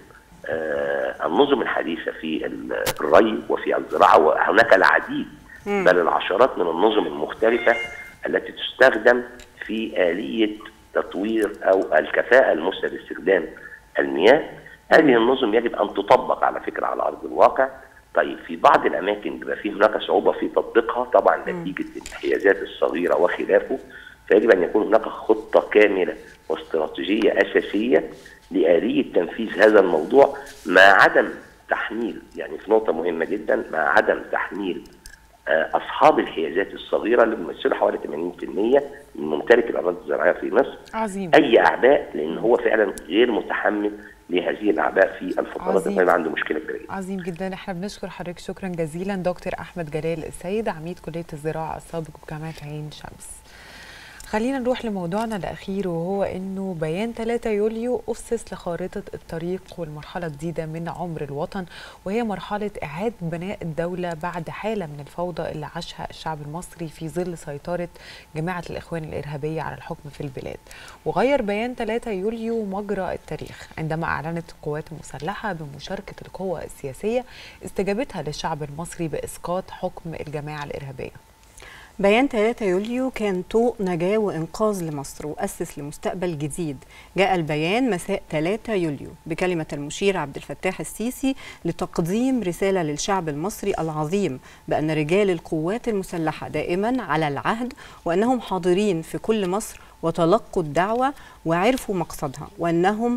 آه النظم الحديثة في ال- الري وفي الزراعة وهناك العديد بل العشرات من النظم المختلفة التي تستخدم في آلية تطوير أو الكفاءة المثلى لاستخدام المياه هذه النظم يجب أن تطبق على فكرة على أرض الواقع طيب في بعض الأماكن بيبقى فيه هناك صعوبة في تطبيقها طبعا نتيجة الانحيازات الصغيرة وخلافه فيجب أن يكون هناك خطة كاملة واستراتيجية أساسية لآلية تنفيذ هذا الموضوع مع عدم تحميل يعني في نقطة مهمة جدا مع عدم تحميل آه، أصحاب الحيازات الصغيرة اللي بيمثلوا حوالي 80% من ممتلك الأراضي الزراعية في مصر عظيم أي أعباء لأن هو فعلا غير متحمل لهذه الأعباء في الفترات عظيم. اللي عنده مشكلة كبيرة جدا. عظيم جدا احنا بنشكر حضرتك شكرا جزيلا دكتور احمد جلال السيد عميد كليه الزراعه السابق بجامعه عين شمس خلينا نروح لموضوعنا الأخير وهو أنه بيان 3 يوليو أسس لخارطة الطريق والمرحلة جديدة من عمر الوطن وهي مرحلة إعادة بناء الدولة بعد حالة من الفوضى اللي عاشها الشعب المصري في ظل سيطرة جماعة الإخوان الإرهابية على الحكم في البلاد وغير بيان 3 يوليو مجرى التاريخ عندما أعلنت القوات المسلحة بمشاركة القوى السياسية استجابتها للشعب المصري بإسقاط حكم الجماعة الإرهابية بيان 3 يوليو كان طوق نجاة وإنقاذ لمصر وأسس لمستقبل جديد جاء البيان مساء 3 يوليو بكلمة المشير عبد الفتاح السيسي لتقديم رسالة للشعب المصري العظيم بأن رجال القوات المسلحة دائما على العهد وأنهم حاضرين في كل مصر وتلقوا الدعوة وعرفوا مقصدها وأنهم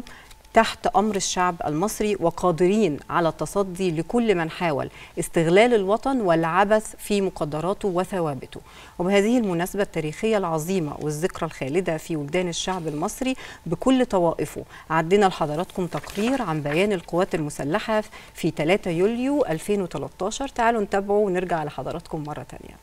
تحت امر الشعب المصري وقادرين على التصدي لكل من حاول استغلال الوطن والعبث في مقدراته وثوابته وبهذه المناسبه التاريخيه العظيمه والذكرى الخالده في وجدان الشعب المصري بكل طوائفه عدينا لحضراتكم تقرير عن بيان القوات المسلحه في 3 يوليو 2013 تعالوا نتابعه ونرجع لحضراتكم مره ثانيه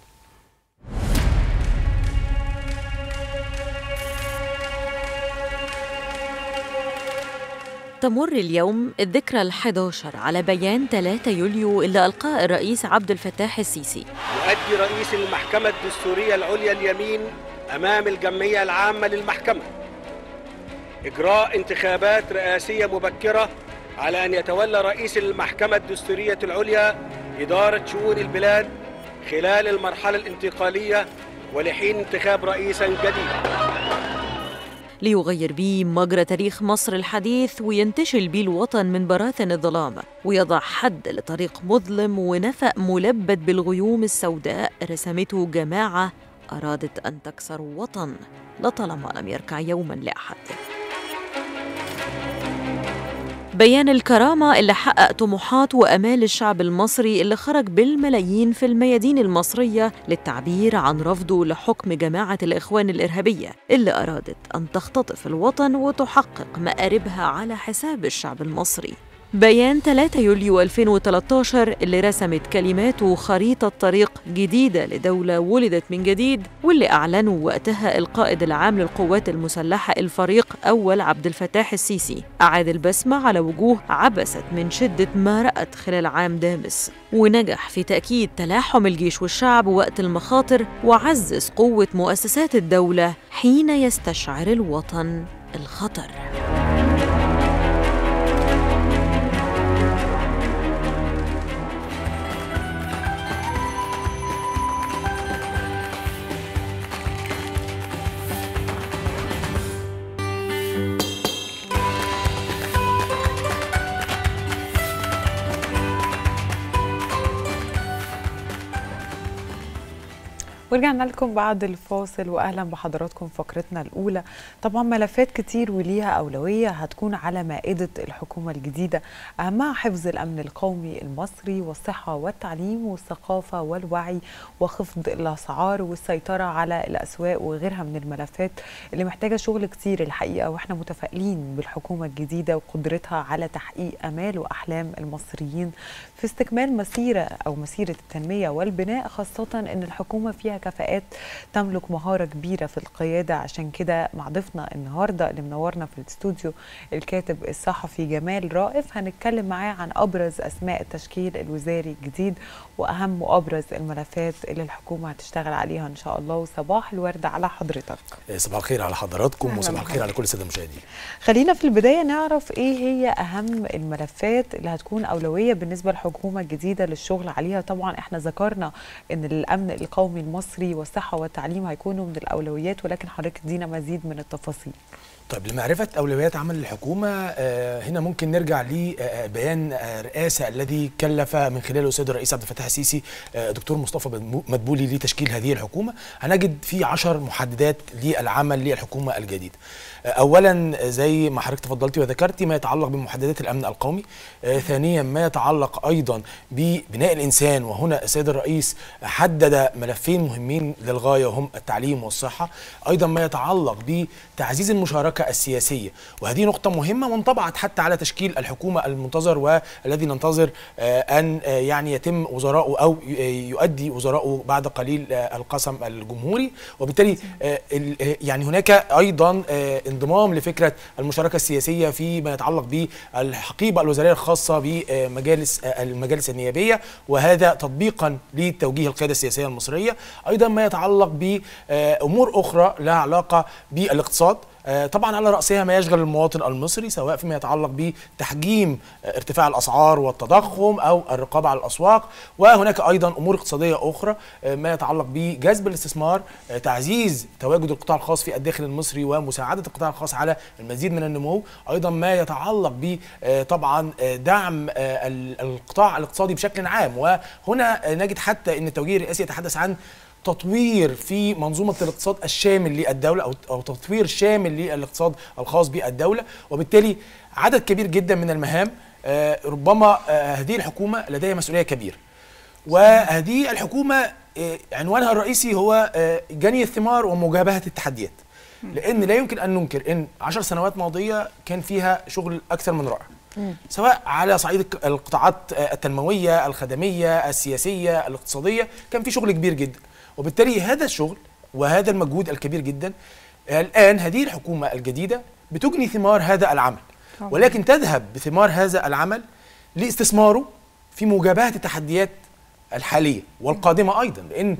تمر اليوم الذكرى ال11 على بيان 3 يوليو اللي ألقاه الرئيس عبد الفتاح السيسي يؤدي رئيس المحكمة الدستورية العليا اليمين أمام الجمعية العامة للمحكمة إجراء انتخابات رئاسية مبكرة على أن يتولى رئيس المحكمة الدستورية العليا إدارة شؤون البلاد خلال المرحلة الانتقالية ولحين انتخاب رئيسا جديد ليغير بيه مجرى تاريخ مصر الحديث وينتشل بيه الوطن من براثن الظلام ويضع حد لطريق مظلم ونفق ملبد بالغيوم السوداء رسمته جماعة أرادت أن تكسر وطن لطالما لم يركع يوما لأحد بيان الكرامة اللي حقق طموحات وأمال الشعب المصري اللي خرج بالملايين في الميادين المصرية للتعبير عن رفضه لحكم جماعة الإخوان الإرهابية اللي أرادت أن تختطف الوطن وتحقق مآربها على حساب الشعب المصري بيان 3 يوليو 2013 اللي رسمت كلماته خريطة طريق جديدة لدولة ولدت من جديد واللي أعلنوا وقتها القائد العام للقوات المسلحة الفريق أول عبد الفتاح السيسي أعاد البسمة على وجوه عبست من شدة ما رأت خلال عام دامس ونجح في تأكيد تلاحم الجيش والشعب وقت المخاطر وعزز قوة مؤسسات الدولة حين يستشعر الوطن الخطر ورجعنا لكم بعد الفاصل واهلا بحضراتكم فقرتنا الاولى طبعا ملفات كتير وليها اولويه هتكون على مائده الحكومه الجديده اهمها حفظ الامن القومي المصري والصحه والتعليم والثقافه والوعي وخفض الاسعار والسيطره على الاسواق وغيرها من الملفات اللي محتاجه شغل كتير الحقيقه واحنا متفائلين بالحكومه الجديده وقدرتها على تحقيق امال واحلام المصريين في استكمال مسيره او مسيره التنميه والبناء خاصه ان الحكومه فيها كفاءات تملك مهاره كبيره في القياده عشان كده مع ضيفنا النهارده اللي منورنا في الاستوديو الكاتب الصحفي جمال رائف هنتكلم معاه عن ابرز اسماء التشكيل الوزاري الجديد واهم وابرز الملفات اللي الحكومه هتشتغل عليها ان شاء الله وصباح الورد على حضرتك صباح الخير على حضراتكم أهلاً وصباح الخير بحضرتك. على كل الساده المشاهدين خلينا في البدايه نعرف ايه هي اهم الملفات اللي هتكون اولويه بالنسبه للحكومه الجديده للشغل عليها طبعا احنا ذكرنا ان الامن القومي المصري والصحه والتعليم هيكونوا من الاولويات ولكن حضرتك ادينا مزيد من التفاصيل طيب لمعرفة أولويات عمل الحكومة آه، هنا ممكن نرجع لبيان رئاسة الذي كلف من خلاله السيد الرئيس عبد الفتاح السيسي آه، دكتور مصطفى مدبو- مدبولي لتشكيل هذه الحكومة هنجد في عشر محددات للعمل للحكومة الجديدة آه، أولا زي ما حضرتك تفضلتي وذكرتي ما يتعلق بمحددات الأمن القومي آه، ثانيا ما يتعلق أيضا ببناء الإنسان وهنا السيد الرئيس حدد ملفين مهمين للغاية وهم التعليم والصحة أيضا ما يتعلق بتعزيز المشاركة السياسية وهذه نقطة مهمة وانطبعت حتى على تشكيل الحكومة المنتظر والذي ننتظر آه، أن آه، يعني يتم وزراؤه أو ي- يؤدي وزراؤه بعد قليل آه، القسم الجمهوري وبالتالي آه، ال- آه، يعني هناك أيضا آه، انضمام لفكرة المشاركة السياسية فيما يتعلق بالحقيبة الوزارية الخاصة بمجالس آه، المجالس النيابية وهذا تطبيقا لتوجيه القيادة السياسية المصرية أيضا ما يتعلق بأمور أخرى لها علاقة بالاقتصاد آه، طبعا على رأسها ما يشغل المواطن المصري سواء فيما يتعلق بتحجيم آه، ارتفاع الأسعار والتضخم أو الرقابة على الأسواق وهناك أيضا أمور اقتصادية أخرى آه، ما يتعلق بجذب الاستثمار آه، تعزيز تواجد القطاع الخاص في الداخل المصري ومساعدة القطاع الخاص على المزيد من النمو أيضا ما يتعلق ب آه، طبعا آه، دعم آه، ال- القطاع الاقتصادي بشكل عام وهنا آه، نجد حتى أن التوجيه الرئاسي يتحدث عن تطوير في منظومه الاقتصاد الشامل للدوله او او تطوير شامل للاقتصاد الخاص بالدوله وبالتالي عدد كبير جدا من المهام آه، ربما آه، هذه الحكومه لديها مسؤوليه كبيره وهذه الحكومه آه، عنوانها الرئيسي هو آه، جني الثمار ومجابهه التحديات لان لا يمكن ان ننكر ان عشر سنوات ماضيه كان فيها شغل اكثر من رائع سواء على صعيد الق- القطاعات آه، التنمويه الخدميه السياسيه الاقتصاديه كان في شغل كبير جدا وبالتالي هذا الشغل وهذا المجهود الكبير جدا آه، الان هذه الحكومه الجديده بتجني ثمار هذا العمل طبعاً. ولكن تذهب بثمار هذا العمل لاستثماره في مجابهه التحديات الحاليه والقادمه ايضا لان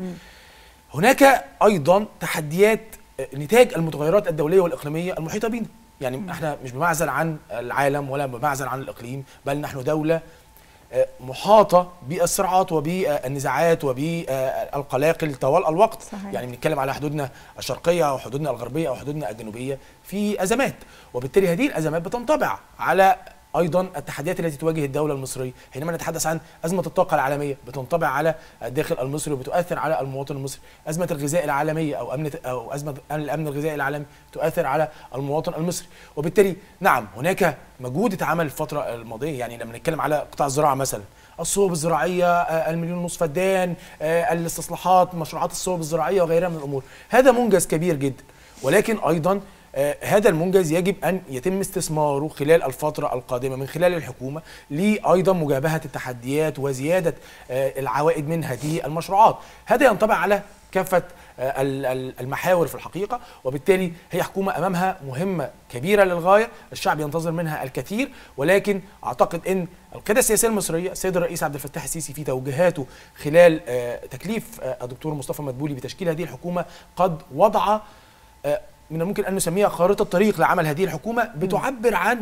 هناك ايضا تحديات آه، نتاج المتغيرات الدوليه والاقليميه المحيطه بنا يعني احنا مش بمعزل عن العالم ولا بمعزل عن الاقليم بل نحن دوله آه، محاطه بالصراعات وبالنزاعات وبالقلاقل طوال الوقت صحيح. يعني بنتكلم على حدودنا الشرقيه او حدودنا الغربيه او حدودنا الجنوبيه في ازمات وبالتالي هذه الازمات بتنطبع على ايضا التحديات التي تواجه الدوله المصريه حينما نتحدث عن ازمه الطاقه العالميه بتنطبع على الداخل المصري وبتؤثر على المواطن المصري ازمه الغذاء العالميه او امن او ازمه الامن الغذائي العالمي تؤثر على المواطن المصري وبالتالي نعم هناك مجهود اتعمل الفتره الماضيه يعني لما نتكلم على قطاع الزراعه مثلا الصوب الزراعيه آه، المليون ونصف فدان آه، الاستصلاحات مشروعات الصوب الزراعيه وغيرها من الامور هذا منجز كبير جدا ولكن ايضا آه، هذا المنجز يجب ان يتم استثماره خلال الفتره القادمه من خلال الحكومه لايضا مجابهه التحديات وزياده آه، العوائد من هذه المشروعات هذا ينطبع على كافه آه، ال- ال- المحاور في الحقيقه وبالتالي هي حكومه امامها مهمه كبيره للغايه الشعب ينتظر منها الكثير ولكن اعتقد ان القياده السياسيه المصريه السيد الرئيس عبد الفتاح السيسي في توجيهاته خلال آه، تكليف آه، الدكتور مصطفى مدبولي بتشكيل هذه الحكومه قد وضع آه، من الممكن ان نسميها خارطه طريق لعمل هذه الحكومه بتعبر عن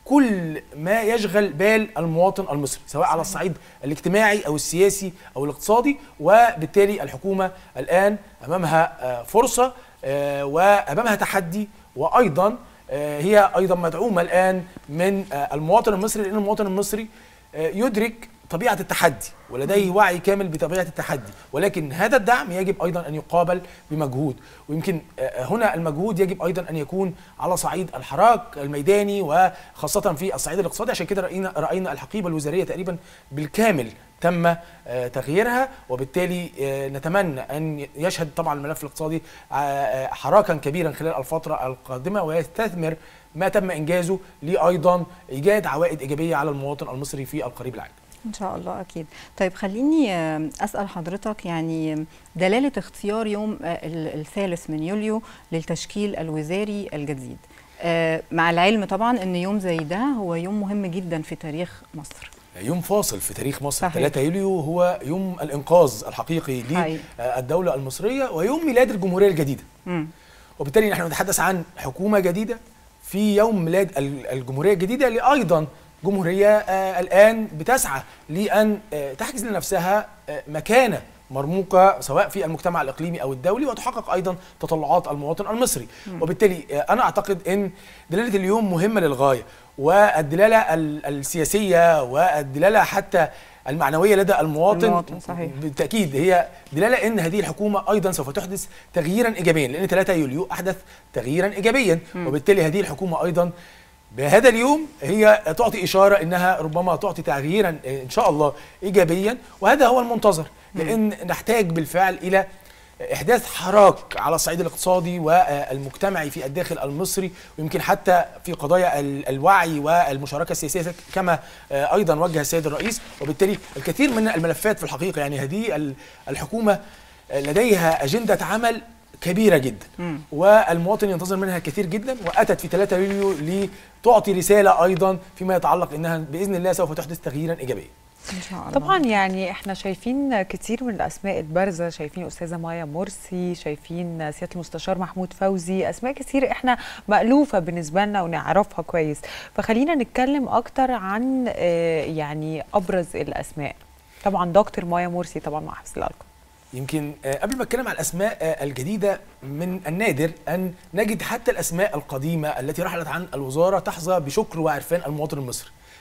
كل ما يشغل بال المواطن المصري سواء على الصعيد الاجتماعي او السياسي او الاقتصادي وبالتالي الحكومه الان امامها آه، فرصه آه، وامامها تحدي وايضا آه، هي ايضا مدعومه الان من آه، المواطن المصري لان المواطن المصري آه، يدرك طبيعه التحدي ولديه وعي كامل بطبيعه التحدي ولكن هذا الدعم يجب ايضا ان يقابل بمجهود ويمكن آه، هنا المجهود يجب ايضا ان يكون على صعيد الحراك الميداني وخاصه في الصعيد الاقتصادي عشان كده راينا راينا الحقيبه الوزاريه تقريبا بالكامل تم آه، تغييرها وبالتالي آه، نتمنى ان يشهد طبعا الملف الاقتصادي آه، آه، حراكا كبيرا خلال الفتره القادمه ويستثمر ما تم انجازه لايضا ايجاد عوائد ايجابيه على المواطن المصري في القريب العاجل ان شاء الله اكيد طيب خليني آه، اسال حضرتك يعني دلاله اختيار يوم آه، ال- الثالث من يوليو للتشكيل الوزاري الجديد آه، مع العلم طبعا ان يوم زي ده هو يوم مهم جدا في تاريخ مصر يوم فاصل في تاريخ مصر صحيح. 3 يوليو هو يوم الانقاذ الحقيقي حقيقي. للدوله المصريه ويوم ميلاد الجمهوريه الجديده مم. وبالتالي نحن نتحدث عن حكومه جديده في يوم ميلاد ال- الجمهوريه الجديده اللي ايضا جمهوريه آه الان بتسعى لان آه تحجز لنفسها آه مكانه مرموقه سواء في المجتمع الاقليمي او الدولي وتحقق ايضا تطلعات المواطن المصري وبالتالي آه انا اعتقد ان دلاله اليوم مهمه للغايه والدلاله ال- السياسيه والدلاله حتى المعنويه لدى المواطن, المواطن، صحيح. بالتاكيد هي دلاله ان هذه الحكومه ايضا سوف تحدث تغييرا ايجابيا لان 3 يوليو احدث تغييرا ايجابيا وبالتالي هذه الحكومه ايضا بهذا اليوم هي تعطي اشاره انها ربما تعطي تغييرا ان شاء الله ايجابيا وهذا هو المنتظر لان نحتاج بالفعل الى احداث حراك على الصعيد الاقتصادي والمجتمعي في الداخل المصري ويمكن حتى في قضايا ال- الوعي والمشاركه السياسيه كما آه، ايضا وجه السيد الرئيس وبالتالي الكثير من الملفات في الحقيقه يعني هذه ال- الحكومه آه، لديها اجنده عمل كبيره جدا والمواطن ينتظر منها كثير جدا واتت في 3 يوليو لتعطي رساله ايضا فيما يتعلق انها باذن الله سوف تحدث تغييرا ايجابيا ان شاء الله طبعا يعني احنا شايفين كتير من الاسماء البارزه شايفين استاذه مايا مرسي شايفين سياده المستشار محمود فوزي اسماء كتير احنا مالوفه بالنسبه لنا ونعرفها كويس فخلينا نتكلم اكتر عن آه، يعني ابرز الاسماء طبعا دكتور مايا مرسي طبعا مع حفظ الالقاب يمكن آه، قبل ما اتكلم عن الاسماء آه، الجديده من النادر ان نجد حتى الاسماء القديمه التي رحلت عن الوزاره تحظى بشكر وعرفان المواطن المصري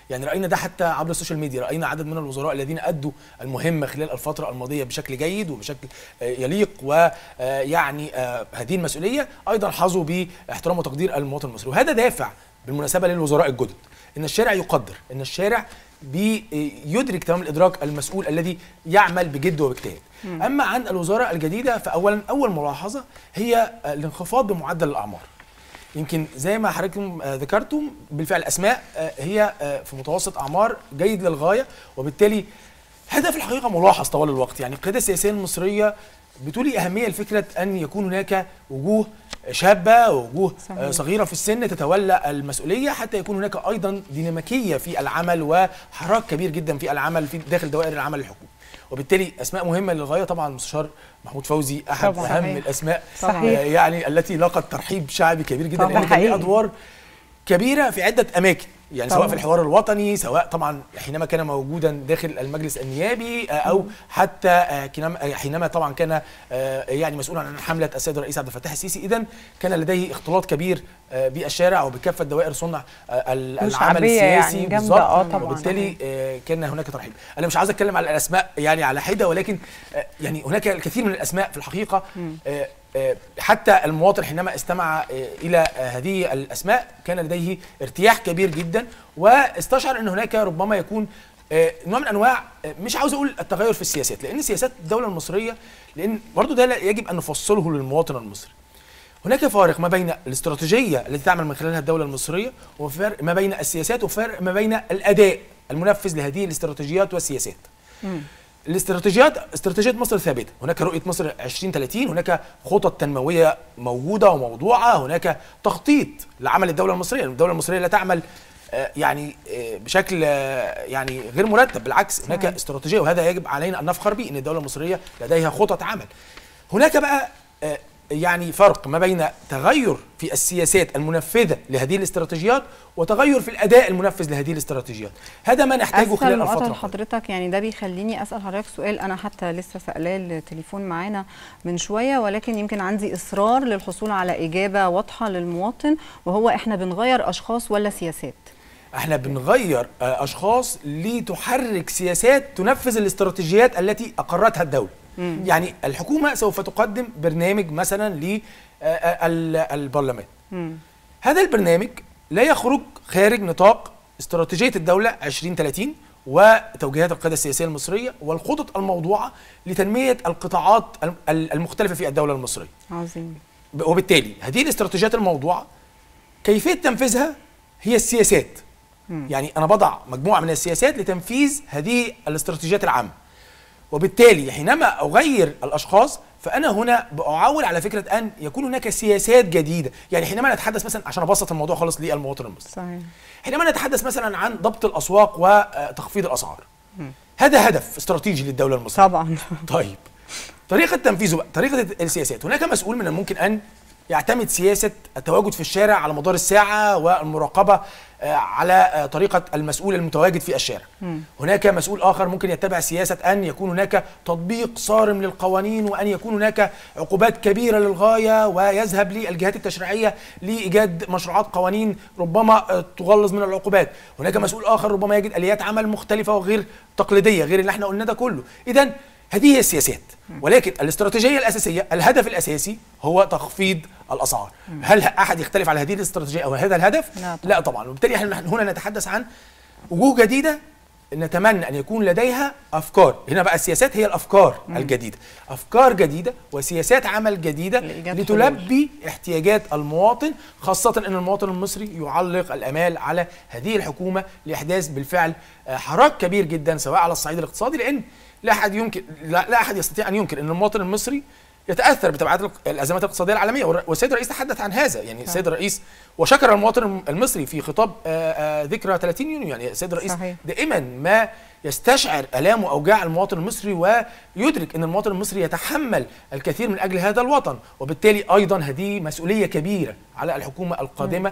يعني راينا ده حتى عبر السوشيال ميديا راينا عدد من الوزراء الذين ادوا المهمه خلال الفتره الماضيه بشكل جيد وبشكل آه، يليق ويعني هذه المسؤوليه ايضا حظوا باحترام وتقدير المواطن المصري وهذا دافع بالمناسبه للوزراء الجدد ان الشارع يقدر ان الشارع بيدرك تمام الادراك المسؤول الذي يعمل بجد وباجتهاد اما عن الوزاره الجديده فاولا اول ملاحظه هي الانخفاض بمعدل الاعمار يمكن زي ما حضراتكم آه، ذكرتم بالفعل اسماء آه، هي آه، في متوسط اعمار جيد للغايه وبالتالي هدف الحقيقه ملاحظ طوال الوقت يعني القياده السياسيه المصريه بتولي اهميه لفكره ان يكون هناك وجوه شابه ووجوه صحيح. صغيره في السن تتولى المسؤوليه حتى يكون هناك ايضا ديناميكيه في العمل وحراك كبير جدا في العمل في داخل دوائر العمل الحكومي وبالتالي اسماء مهمه للغايه طبعا المستشار محمود فوزي احد طبعاً. اهم صحيح. الاسماء صحيح. آه، يعني التي لاقت ترحيب شعبي كبير جدا طبعاً. لان كان ليه حقيقي. ادوار كبيره في عده اماكن يعني سواء طبعاً. في الحوار الوطني سواء طبعا حينما كان موجودا داخل المجلس النيابي آه، او حتى آه، كنما- آه، حينما طبعا كان آه، يعني مسؤولا عن حمله السيد الرئيس عبد الفتاح السيسي اذا كان لديه اختلاط كبير آه، بالشارع وبكافه دوائر صنع آه، ال- العمل وشعبية يعني السياسي جامدة، بالظبط. آه، طبعاً. وبالتالي آه، كان هناك ترحيب انا مش عاوز اتكلم على الاسماء يعني على حده ولكن آه، يعني هناك الكثير من الاسماء في الحقيقه آه، آه، حتى المواطن حينما استمع آه، الى آه، هذه الاسماء كان لديه ارتياح كبير جدا واستشعر ان هناك ربما يكون آه، نوع من انواع آه، مش عاوز اقول التغير في السياسات لان سياسات الدوله المصريه لان برضو ده لا- يجب ان نفصله للمواطن المصري هناك فارق ما بين الاستراتيجيه التي تعمل من خلالها الدوله المصريه وفرق ما بين السياسات وفرق ما بين الاداء المنفذ لهذه الاستراتيجيات والسياسات الاستراتيجيات استراتيجيه مصر ثابته هناك رؤيه مصر 2030 هناك خطط تنمويه موجوده وموضوعه هناك تخطيط لعمل الدوله المصريه الدوله المصريه لا تعمل آه، يعني آه، بشكل آه، يعني غير مرتب بالعكس هناك استراتيجيه وهذا يجب علينا ان نفخر به ان الدوله المصريه لديها خطط عمل هناك بقى آه، يعني فرق ما بين تغير في السياسات المنفذه لهذه الاستراتيجيات وتغير في الاداء المنفذ لهذه الاستراتيجيات هذا ما نحتاجه اسفل خلال مقاطعة الفتره حضرتك يعني ده بيخليني اسال حضرتك سؤال انا حتى لسه سالاه التليفون معانا من شويه ولكن يمكن عندي اصرار للحصول على اجابه واضحه للمواطن وهو احنا بنغير اشخاص ولا سياسات احنا بنغير آه، اشخاص لتحرك سياسات تنفذ الاستراتيجيات التي اقرتها الدوله يعني الحكومه سوف تقدم برنامج مثلا للبرلمان هذا البرنامج لا يخرج خارج نطاق استراتيجيه الدوله 2030 وتوجيهات القياده السياسيه المصريه والخطط الموضوعه لتنميه القطاعات الم- المختلفه في الدوله المصريه عظيم وبالتالي هذه الاستراتيجيات الموضوعه كيفيه تنفيذها هي السياسات يعني انا بضع مجموعه من السياسات لتنفيذ هذه الاستراتيجيات العامه وبالتالي حينما اغير الاشخاص فانا هنا بعول على فكره ان يكون هناك سياسات جديده يعني حينما نتحدث مثلا عشان ابسط الموضوع خالص للمواطن المصري صحيح حينما نتحدث مثلا عن ضبط الاسواق وتخفيض الاسعار هذا هدف استراتيجي للدوله المصريه طبعا طيب طريقة تنفيذه بقى طريقة السياسات هناك مسؤول من الممكن أن يعتمد سياسة التواجد في الشارع على مدار الساعة والمراقبة آه، على آه، طريقة المسؤول المتواجد في الشارع هناك مسؤول آخر ممكن يتبع سياسة أن يكون هناك تطبيق صارم للقوانين وأن يكون هناك عقوبات كبيرة للغاية ويذهب للجهات التشريعية لإيجاد مشروعات قوانين ربما آه، تغلظ من العقوبات هناك مسؤول آخر ربما يجد آليات عمل مختلفة وغير تقليدية غير اللي احنا قلنا ده كله إذا هذه هي السياسات ولكن الاستراتيجيه الاساسيه الهدف الاساسي هو تخفيض الاسعار هل احد يختلف على هذه الاستراتيجيه او هذا الهدف لا طبعاً. لا طبعا وبالتالي احنا هنا نتحدث عن وجوه جديده نتمنى ان يكون لديها افكار هنا بقى السياسات هي الافكار الجديده افكار جديده وسياسات عمل جديده لإيجاد لتلبي احتياجات المواطن خاصه ان المواطن المصري يعلق الامال على هذه الحكومه لاحداث بالفعل آه، حراك كبير جدا سواء على الصعيد الاقتصادي لان لا احد يمكن لا, لا احد يستطيع ان ينكر ان المواطن المصري يتاثر بتبعات الق- الازمات الاقتصاديه العالميه والر- والسيد الرئيس تحدث عن هذا يعني السيد الرئيس وشكر المواطن المصري في خطاب آه، آه، ذكرى 30 يونيو يعني السيد الرئيس صحيح. دائما ما يستشعر الام واوجاع المواطن المصري ويدرك ان المواطن المصري يتحمل الكثير من اجل هذا الوطن وبالتالي ايضا هذه مسؤوليه كبيره على الحكومه القادمه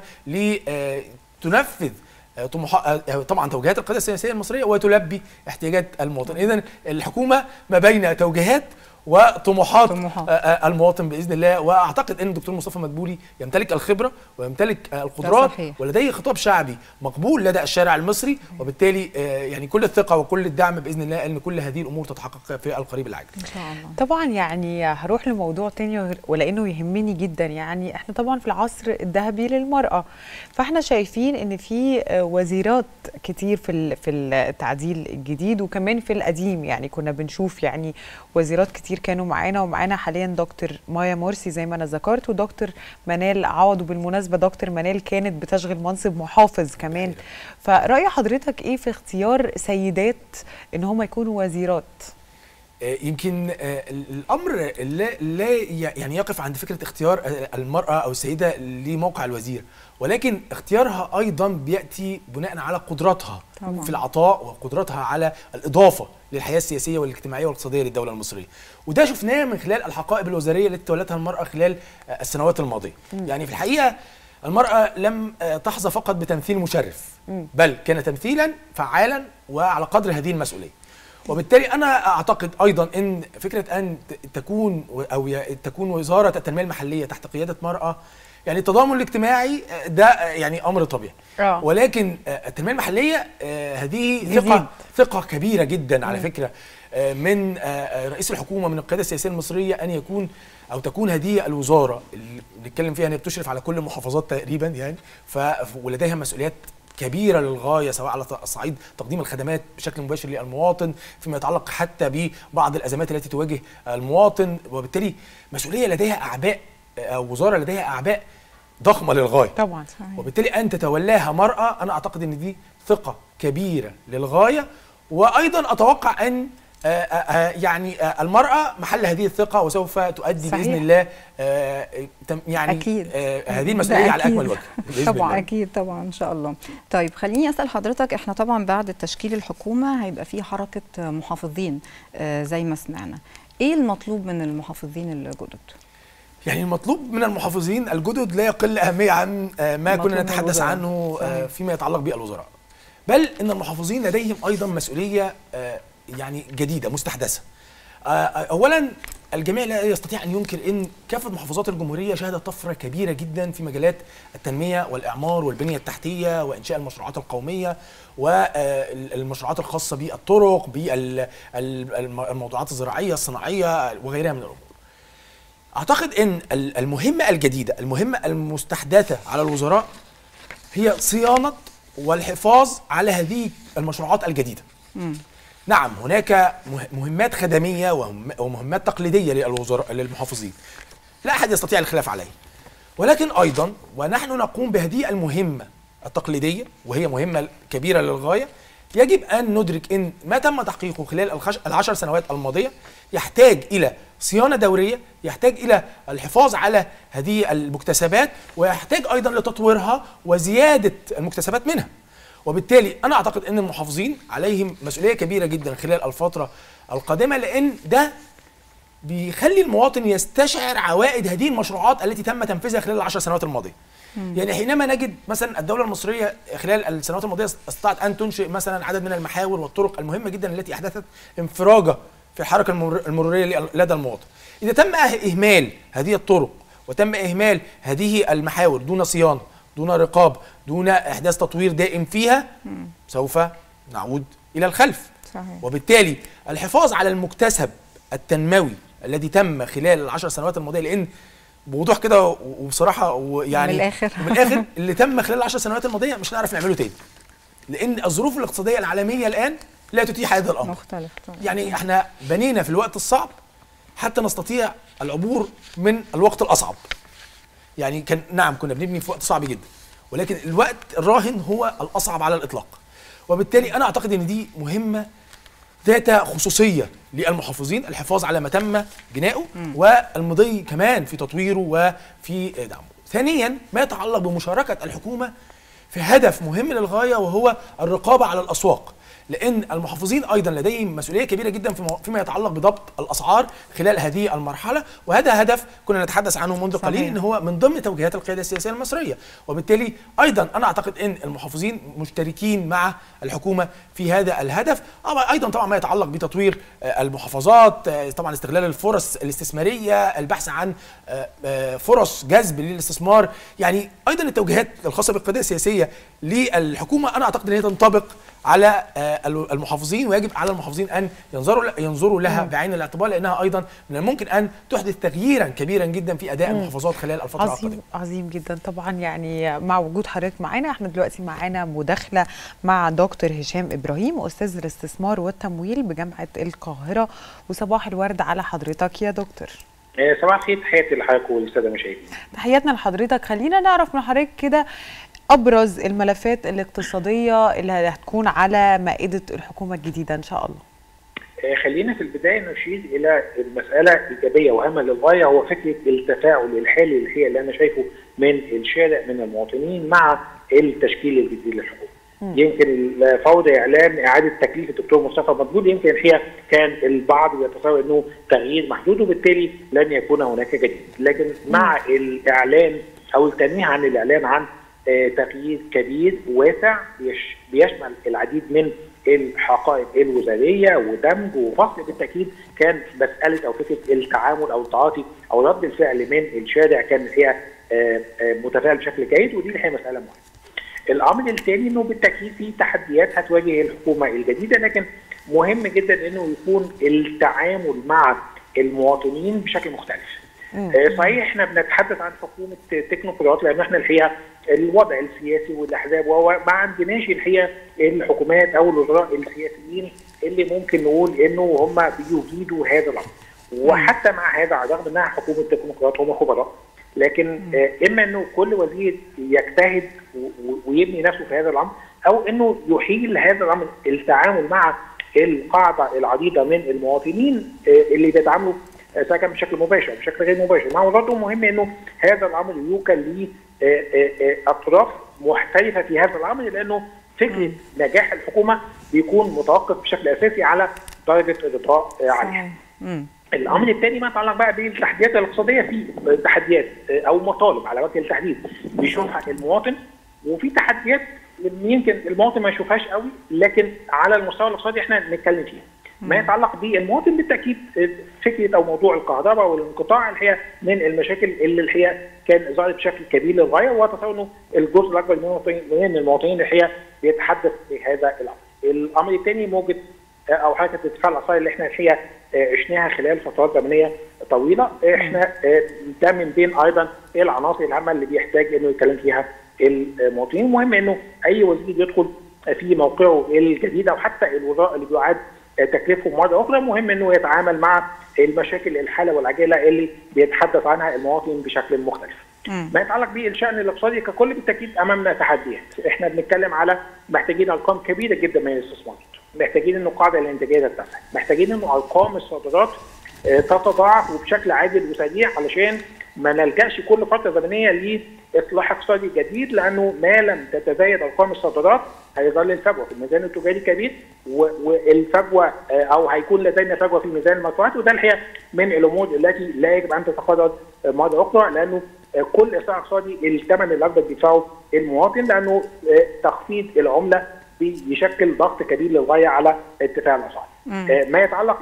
لتنفذ طموحات طبعا توجيهات القياده السياسيه المصريه وتلبي احتياجات المواطن اذا الحكومه ما بين توجيهات وطموحات طموحات. آه، آه، المواطن باذن الله واعتقد ان الدكتور مصطفى مدبولي يمتلك الخبره ويمتلك آه، القدرات صحيح. ولديه خطاب شعبي مقبول لدى الشارع المصري وبالتالي آه، يعني كل الثقه وكل الدعم باذن الله ان كل هذه الامور تتحقق في القريب العاجل ان شاء الله طبعا يعني هروح لموضوع تاني وغير- ولانه يهمني جدا يعني احنا طبعا في العصر الذهبي للمراه فاحنا شايفين ان في آه، وزيرات كتير في ال- في التعديل الجديد وكمان في القديم يعني كنا بنشوف يعني وزيرات كتير كانوا معانا ومعانا حاليا دكتور مايا مرسي زي ما انا ذكرت ودكتور منال عوض وبالمناسبه دكتور منال كانت بتشغل منصب محافظ كمان فرأي حضرتك ايه في اختيار سيدات ان هم يكونوا وزيرات آه، يمكن آه، ال- الامر لا, لا ي- يعني يقف عند فكره اختيار آه، المراه او السيده لموقع الوزير ولكن اختيارها ايضا بياتي بناء على قدراتها طبعاً. في العطاء وقدراتها على الاضافه للحياه السياسيه والاجتماعيه والاقتصاديه للدوله المصريه وده شفناه من خلال الحقائب الوزاريه التي تولتها المراه خلال آه، السنوات الماضيه يعني في الحقيقه المرأة لم آه، تحظى فقط بتمثيل مشرف بل كان تمثيلا فعالا وعلى قدر هذه المسؤولية وبالتالي انا اعتقد ايضا ان فكره ان ت- تكون و- او ي- تكون وزاره التنميه المحليه تحت قياده مراه يعني التضامن الاجتماعي آه، ده آه، يعني امر طبيعي آه. ولكن آه، التنميه المحليه آه، هذه جديد. ثقه ثقه كبيره جدا على فكره آه، من آه، آه، رئيس الحكومه من القياده السياسيه المصريه ان يكون او تكون هذه الوزاره اللي بنتكلم فيها ان هي بتشرف على كل المحافظات تقريبا يعني ف ولديها مسؤوليات كبيره للغايه سواء على ت- صعيد تقديم الخدمات بشكل مباشر للمواطن فيما يتعلق حتى ببعض الازمات التي تواجه المواطن وبالتالي مسؤوليه لديها اعباء او وزاره لديها اعباء ضخمه للغايه طبعا وبالتالي ان تتولاها مراه انا اعتقد ان دي ثقه كبيره للغايه وايضا اتوقع ان آه، آه، آه، يعني آه، المراه محل هذه الثقه وسوف تؤدي صحيح. باذن الله آه، تم- يعني أكيد. آه، هذه ده المسؤوليه على أكيد. اكمل وجه باذن طبعا الله اكيد طبعا ان شاء الله طيب خليني اسال حضرتك احنا طبعا بعد تشكيل الحكومه هيبقى في حركه محافظين آه، زي ما سمعنا ايه المطلوب من المحافظين الجدد يعني المطلوب من المحافظين الجدد لا يقل أهمية عن آه، ما مطلوب كنا من نتحدث الوزراء. عنه آه، صحيح. فيما يتعلق بالوزراء بل إن المحافظين لديهم أيضا مسؤولية آه، يعني جديدة مستحدثة آه، آه، أولا الجميع لا يستطيع أن ينكر أن كافة محافظات الجمهورية شهدت طفرة كبيرة جدا في مجالات التنمية والإعمار والبنية التحتية وإنشاء المشروعات القومية والمشروعات الخاصة بالطرق بالموضوعات الزراعية الصناعية وغيرها من الأمور اعتقد ان ال- المهمه الجديده المهمه المستحدثه على الوزراء هي صيانه والحفاظ على هذه المشروعات الجديده نعم هناك مه- مهمات خدميه وهم- ومهمات تقليديه للوزراء للمحافظين لا احد يستطيع الخلاف عليه ولكن ايضا ونحن نقوم بهذه المهمه التقليديه وهي مهمه كبيره للغايه يجب ان ندرك ان ما تم تحقيقه خلال الخش... العشر سنوات الماضيه يحتاج الى صيانه دوريه يحتاج الى الحفاظ على هذه المكتسبات ويحتاج ايضا لتطويرها وزياده المكتسبات منها وبالتالي انا اعتقد ان المحافظين عليهم مسؤوليه كبيره جدا خلال الفتره القادمه لان ده بيخلي المواطن يستشعر عوائد هذه المشروعات التي تم تنفيذها خلال العشر سنوات الماضيه يعني حينما نجد مثلا الدوله المصريه خلال السنوات الماضيه استطاعت ان تنشئ مثلا عدد من المحاور والطرق المهمه جدا التي احدثت انفراجه في الحركه المر- المروريه لدى المواطن اذا تم إه- اهمال هذه الطرق وتم اهمال هذه المحاور دون صيانه دون رقابه دون احداث تطوير دائم فيها سوف نعود الى الخلف صحيح. وبالتالي الحفاظ على المكتسب التنموي الذي تم خلال العشر سنوات الماضيه لان بوضوح كده و- وبصراحه ويعني من الآخر. من الاخر اللي تم خلال العشر سنوات الماضيه مش هنعرف نعمله تاني لان الظروف الاقتصاديه العالميه الان لا تتيح هذا الامر مختلف طبعا يعني احنا بنينا في الوقت الصعب حتى نستطيع العبور من الوقت الاصعب يعني كان نعم كنا بنبني في وقت صعب جدا ولكن الوقت الراهن هو الاصعب على الاطلاق وبالتالي انا اعتقد ان دي مهمه ذات خصوصيه للمحافظين الحفاظ على ما تم بناؤه والمضي كمان في تطويره وفي دعمه ثانيا ما يتعلق بمشاركه الحكومه في هدف مهم للغايه وهو الرقابه على الاسواق لان المحافظين ايضا لديهم مسؤوليه كبيره جدا فيما- فيما يتعلق بضبط الاسعار خلال هذه المرحله وهذا هدف كنا نتحدث عنه منذ قليل صحيح. ان هو من ضمن توجيهات القياده السياسيه المصريه وبالتالي ايضا انا اعتقد ان المحافظين مشتركين مع الحكومه في هذا الهدف أما ايضا طبعا ما يتعلق بتطوير آه، المحافظات آه، طبعا استغلال الفرص الاستثماريه البحث عن آه، آه، فرص جذب للاستثمار يعني ايضا التوجيهات الخاصه بالقياده السياسيه للحكومه انا اعتقد ان هي تنطبق على آه، المحافظين ويجب على المحافظين ان ينظروا ينظروا لها بعين الاعتبار لانها ايضا من الممكن ان تحدث تغييرا كبيرا جدا في اداء المحافظات خلال الفتره القادمه عظيم عظيم جدا طبعا يعني مع وجود حضرتك معانا احنا دلوقتي معانا مداخله مع دكتور هشام ابراهيم استاذ الاستثمار والتمويل بجامعه القاهره وصباح الورد على حضرتك يا دكتور آه، صباح الخير تحياتي لحضرتك والساده المشاهدين. تحياتنا لحضرتك خلينا نعرف من حضرتك كده ابرز الملفات الاقتصاديه اللي هتكون على مائده الحكومه الجديده ان شاء الله آه، خلينا في البدايه نشير الى المساله ايجابيه وهامه للغايه هو فكره التفاعل الحالي اللي هي اللي انا شايفه من الشارع من المواطنين مع التشكيل الجديد للحكومه. يمكن فور اعلان اعاده تكليف الدكتور مصطفى مدبولي يمكن الحقيقه كان البعض يتصور انه تغيير محدود وبالتالي لن يكون هناك جديد، لكن مع الاعلان او التنويه عن الاعلان عن آه، تغيير كبير واسع بيش- بيشمل العديد من الحقائب الوزاريه ودمج وفصل بالتاكيد كان مساله او فكره التعامل او التعاطي او رد الفعل من الشارع كان فيها آه، آه، متفاعل بشكل جيد ودي الحقيقه مساله مهمه. الامر الثاني انه بالتاكيد في تحديات هتواجه الحكومه الجديده لكن مهم جدا انه يكون التعامل مع المواطنين بشكل مختلف. آه، صحيح احنا بنتحدث عن حكومه تكنوقراط لان احنا الحقيقه الوضع السياسي والاحزاب وهو ما عندناش الحقيقه الحكومات او الوزراء السياسيين اللي ممكن نقول انه هم بيجيدوا هذا الامر. وحتى مع هذا على الرغم انها حكومه تكنوقراط هم خبراء لكن آه، اما انه كل وزير يجتهد و- و- ويبني نفسه في هذا الامر او انه يحيل هذا الامر التعامل مع القاعده العديده من المواطنين آه، اللي بيتعاملوا آه، سواء كان بشكل مباشر او بشكل غير مباشر مع برضه مهم انه هذا الامر يوكل ل آه، آه، آه، اطراف محترفه في هذا الامر لانه فكره نجاح الحكومه بيكون متوقف بشكل اساسي على درجه الرضاء آه، عليها. مم. الامر الثاني ما يتعلق بقى بالتحديات الاقتصاديه في تحديات او مطالب على وجه التحديد بيشوفها المواطن وفي تحديات يمكن المواطن ما يشوفهاش قوي لكن على المستوى الاقتصادي احنا بنتكلم فيها. ما يتعلق بالمواطن بالتاكيد فكره او موضوع الكهرباء والانقطاع الحقيقه من المشاكل اللي الحقيقه كان ظهرت بشكل كبير للغايه واتصور انه الجزء الاكبر من المواطنين من المواطنين الحقيقه بيتحدث في هذا الامر. الامر الثاني موجه او حركه ارتفاع الاسعار اللي احنا الحقيقه آه، عشناها خلال فترات زمنيه طويله احنا آه، ده من بين ايضا العناصر الهامه اللي بيحتاج انه يتكلم فيها المواطنين مهم انه اي وزير يدخل في موقعه الجديد او حتى الوزراء اللي بيعاد آه، تكليفهم مره اخرى مهم انه يتعامل مع المشاكل الحاله والعاجله اللي بيتحدث عنها المواطن بشكل مختلف. ما يتعلق بالشان الاقتصادي ككل بالتاكيد امامنا تحديات، احنا بنتكلم على محتاجين ارقام كبيره جدا من الاستثمارات، محتاجين انه القاعده الانتاجيه تتسع، محتاجين انه ارقام الصادرات آه، تتضاعف وبشكل عاجل وسريع علشان ما نلجاش كل فتره زمنيه لاصلاح اقتصادي جديد لانه ما لم تتزايد ارقام الصادرات هيظل الفجوه في الميزان التجاري كبير و- والفجوه آه، او هيكون لدينا فجوه في ميزان المدفوعات وده الحقيقه من الامور التي لا يجب ان تتقدر آه، مره اخرى لانه آه، كل اصلاح اقتصادي الثمن اللي اكبر بيدفعه المواطن لانه آه، تخفيض العمله بيشكل ضغط كبير للغايه على ارتفاع الاسعار. آه، ما يتعلق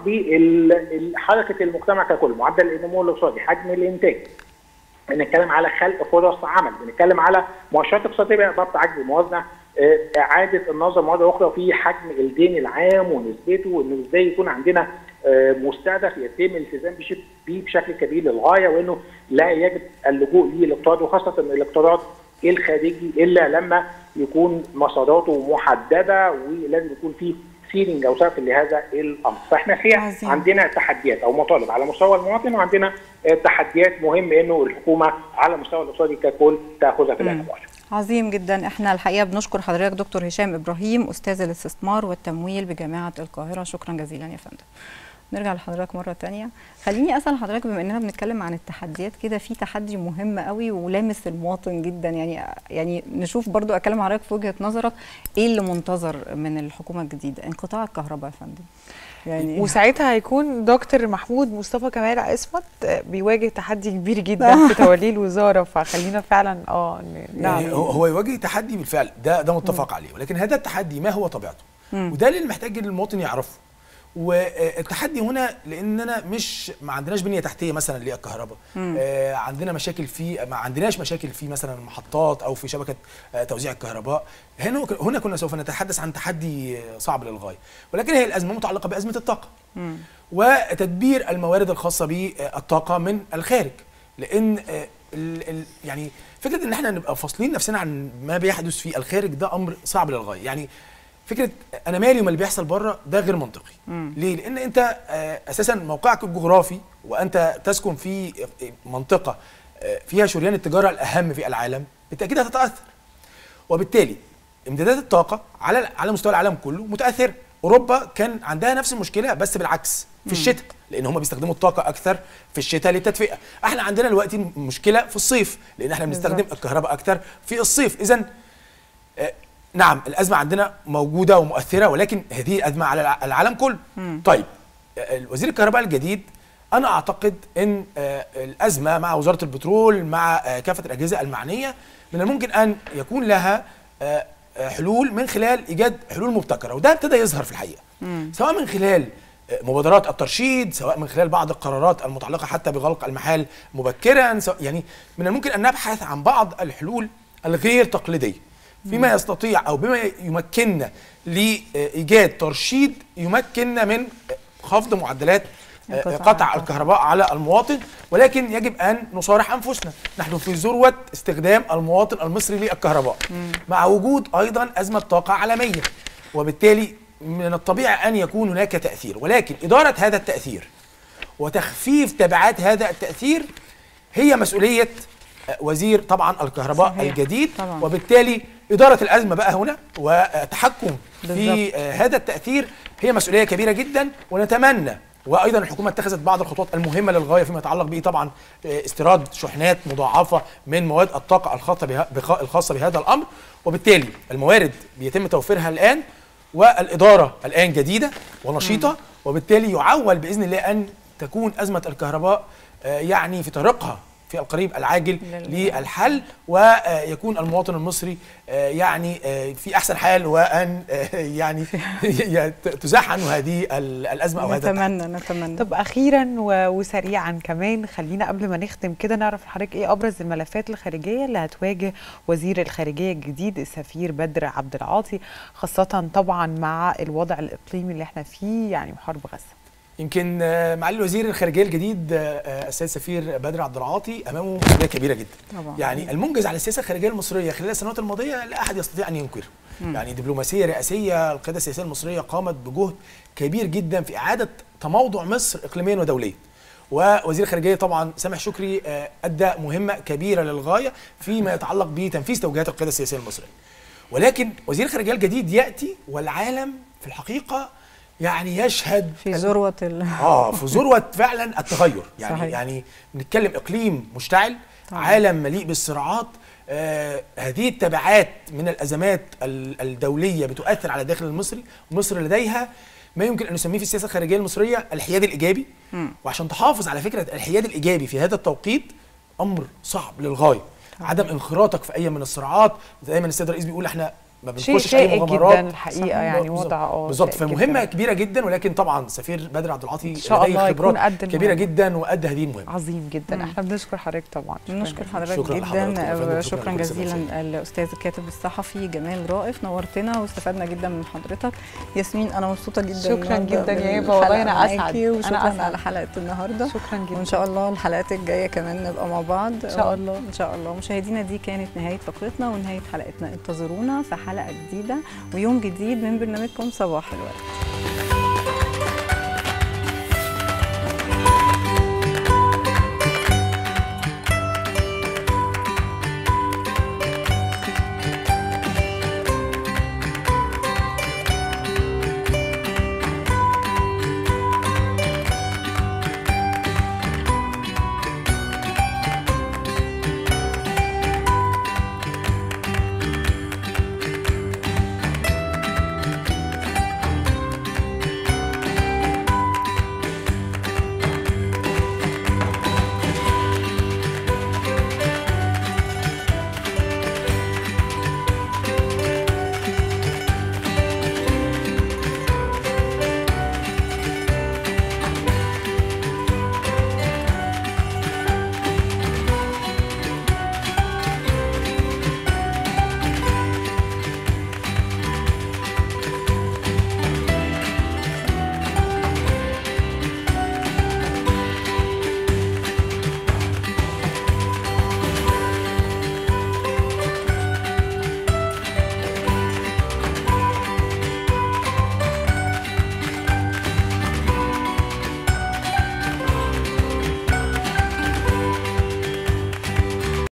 بحركه المجتمع ككل، معدل النمو الاقتصادي، حجم الانتاج، بنتكلم على خلق فرص عمل، بنتكلم على مؤشرات اقتصاديه ضبط عجز الموازنه، آه، اعاده النظر مره اخرى في حجم الدين العام ونسبته وانه ازاي يكون عندنا آه، مستهدف يتم الالتزام بش- بيه بشكل كبير للغايه وانه لا يجب اللجوء للاقتراض وخاصه الاقتراض الخارجي الا لما يكون مساراته محدده ولازم يكون في سيلينج او سقف لهذا الامر، فاحنا الحقيقه عظيم. عندنا تحديات او مطالب على مستوى المواطن وعندنا آه، تحديات مهم انه الحكومه على المستوى الاقتصادي ككل تاخذها في الاعتبار. عظيم جدا احنا الحقيقه بنشكر حضرتك دكتور هشام ابراهيم استاذ الاستثمار والتمويل بجامعه القاهره شكرا جزيلا يا فندم نرجع لحضرتك مره تانية خليني اسال حضرتك بما اننا بنتكلم عن التحديات كده في تحدي مهم قوي ولامس المواطن جدا يعني يعني نشوف برضو اكلم حضرتك في وجهه نظرك ايه اللي منتظر من الحكومه الجديده انقطاع الكهرباء يا فندم يعني وساعتها هيكون دكتور محمود مصطفى كمال عصمت بيواجه تحدي كبير جدا في توليه الوزاره فخلينا فعلا اه يعني هو هو يواجه تحدي بالفعل ده ده متفق عليه ولكن هذا التحدي ما هو طبيعته وده اللي محتاج المواطن يعرفه والتحدي هنا لاننا مش ما عندناش بنيه تحتيه مثلا للكهرباء آه عندنا مشاكل في ما عندناش مشاكل في مثلا المحطات او في شبكه آه توزيع الكهرباء هنا هنا كنا سوف نتحدث عن تحدي صعب للغايه ولكن هي الازمه متعلقه بازمه الطاقه مم. وتدبير الموارد الخاصه بالطاقه من الخارج لان آه ال ال يعني فكره ان احنا نبقى فاصلين نفسنا عن ما بيحدث في الخارج ده امر صعب للغايه يعني فكره انا مالي وما اللي بيحصل بره ده غير منطقي مم. ليه لان انت اساسا موقعك الجغرافي وانت تسكن في منطقه فيها شريان التجاره الاهم في العالم بالتاكيد هتتاثر وبالتالي امدادات الطاقه على على مستوى العالم كله متاثره اوروبا كان عندها نفس المشكله بس بالعكس في الشتاء لان هم بيستخدموا الطاقه اكثر في الشتاء للتدفئه احنا عندنا دلوقتي مشكله في الصيف لان احنا بنستخدم الكهرباء اكثر في الصيف اذا نعم الازمه عندنا موجوده ومؤثره ولكن هذه الازمه على العالم كله مم. طيب وزير الكهرباء الجديد انا اعتقد ان الازمه مع وزاره البترول مع كافه الاجهزه المعنيه من الممكن ان يكون لها حلول من خلال ايجاد حلول مبتكره وده ابتدى يظهر في الحقيقه مم. سواء من خلال مبادرات الترشيد سواء من خلال بعض القرارات المتعلقه حتى بغلق المحال مبكرا يعني من الممكن ان نبحث عن بعض الحلول الغير تقليديه فيما يستطيع او بما يمكننا لايجاد ترشيد يمكننا من خفض معدلات قطع الكهرباء على المواطن ولكن يجب ان نصارح انفسنا نحن في ذروه استخدام المواطن المصري للكهرباء مع وجود ايضا ازمه طاقه عالميه وبالتالي من الطبيعي ان يكون هناك تاثير ولكن اداره هذا التاثير وتخفيف تبعات هذا التاثير هي مسؤوليه وزير طبعا الكهرباء صحيح. الجديد طبعا. وبالتالي إدارة الأزمة بقى هنا وتحكم في هذا التأثير هي مسؤولية كبيرة جدا ونتمنى وايضا الحكومه اتخذت بعض الخطوات المهمه للغايه فيما يتعلق به طبعا استيراد شحنات مضاعفه من مواد الطاقه الخاصه بها الخاصه بهذا الامر وبالتالي الموارد بيتم توفيرها الان والاداره الان جديده ونشيطه وبالتالي يعول باذن الله ان تكون ازمه الكهرباء يعني في طريقها في القريب العاجل للحل ويكون المواطن المصري يعني في احسن حال وان يعني تزاح عنه هذه الازمه او هذا نتمنى نتمنى طب اخيرا وسريعا كمان خلينا قبل ما نختم كده نعرف حضرتك ايه ابرز الملفات الخارجيه اللي هتواجه وزير الخارجيه الجديد السفير بدر عبد العاطي خاصه طبعا مع الوضع الاقليمي اللي احنا فيه يعني حرب غزه يمكن معالي الوزير الخارجيه الجديد السيد سفير بدر عبد العاطي امامه مسؤوليه كبيره جدا طبعا. يعني المنجز على السياسه الخارجيه المصريه خلال السنوات الماضيه لا احد يستطيع ان ينكره يعني دبلوماسيه رئاسيه القياده السياسيه المصريه قامت بجهد كبير جدا في اعاده تموضع مصر اقليميا ودوليا ووزير الخارجيه طبعا سامح شكري ادى مهمه كبيره للغايه فيما يتعلق بتنفيذ توجيهات القياده السياسيه المصريه ولكن وزير الخارجيه الجديد ياتي والعالم في الحقيقه يعني يشهد في ذروه ال... اه في ذروه فعلا التغير يعني صحيح. يعني بنتكلم اقليم مشتعل طبعا. عالم مليء بالصراعات آه هذه التبعات من الازمات الدوليه بتؤثر على الداخل المصري مصر لديها ما يمكن ان نسميه في السياسه الخارجيه المصريه الحياد الايجابي م. وعشان تحافظ على فكره الحياد الايجابي في هذا التوقيت امر صعب للغايه عدم انخراطك في اي من الصراعات دايما السيد الرئيس بيقول احنا ما بنخشش اي مغامرات جدا الحقيقه يعني وضع اه بالظبط فمهمه كبيره جدا ولكن طبعا سفير بدر عبد العاطي لديه خبرات كبيره جدا وقد هذه المهمه عظيم جدا مم. احنا بنشكر حضرتك طبعا بنشكر حضرتك شكرا جدا شكرا جزيلا الاستاذ الكاتب الصحفي جمال رائف نورتنا واستفدنا جدا من حضرتك ياسمين انا مبسوطه جدا شكرا جدا يا ايفا والله انا اسعد وشكرا أنا أسعد. على حلقه النهارده شكرا جدا وان شاء الله الحلقات الجايه كمان نبقى مع بعض ان شاء الله ان شاء الله مشاهدينا دي كانت نهايه فقرتنا ونهايه حلقتنا انتظرونا في حلقه جديده ويوم جديد من برنامجكم صباح الورد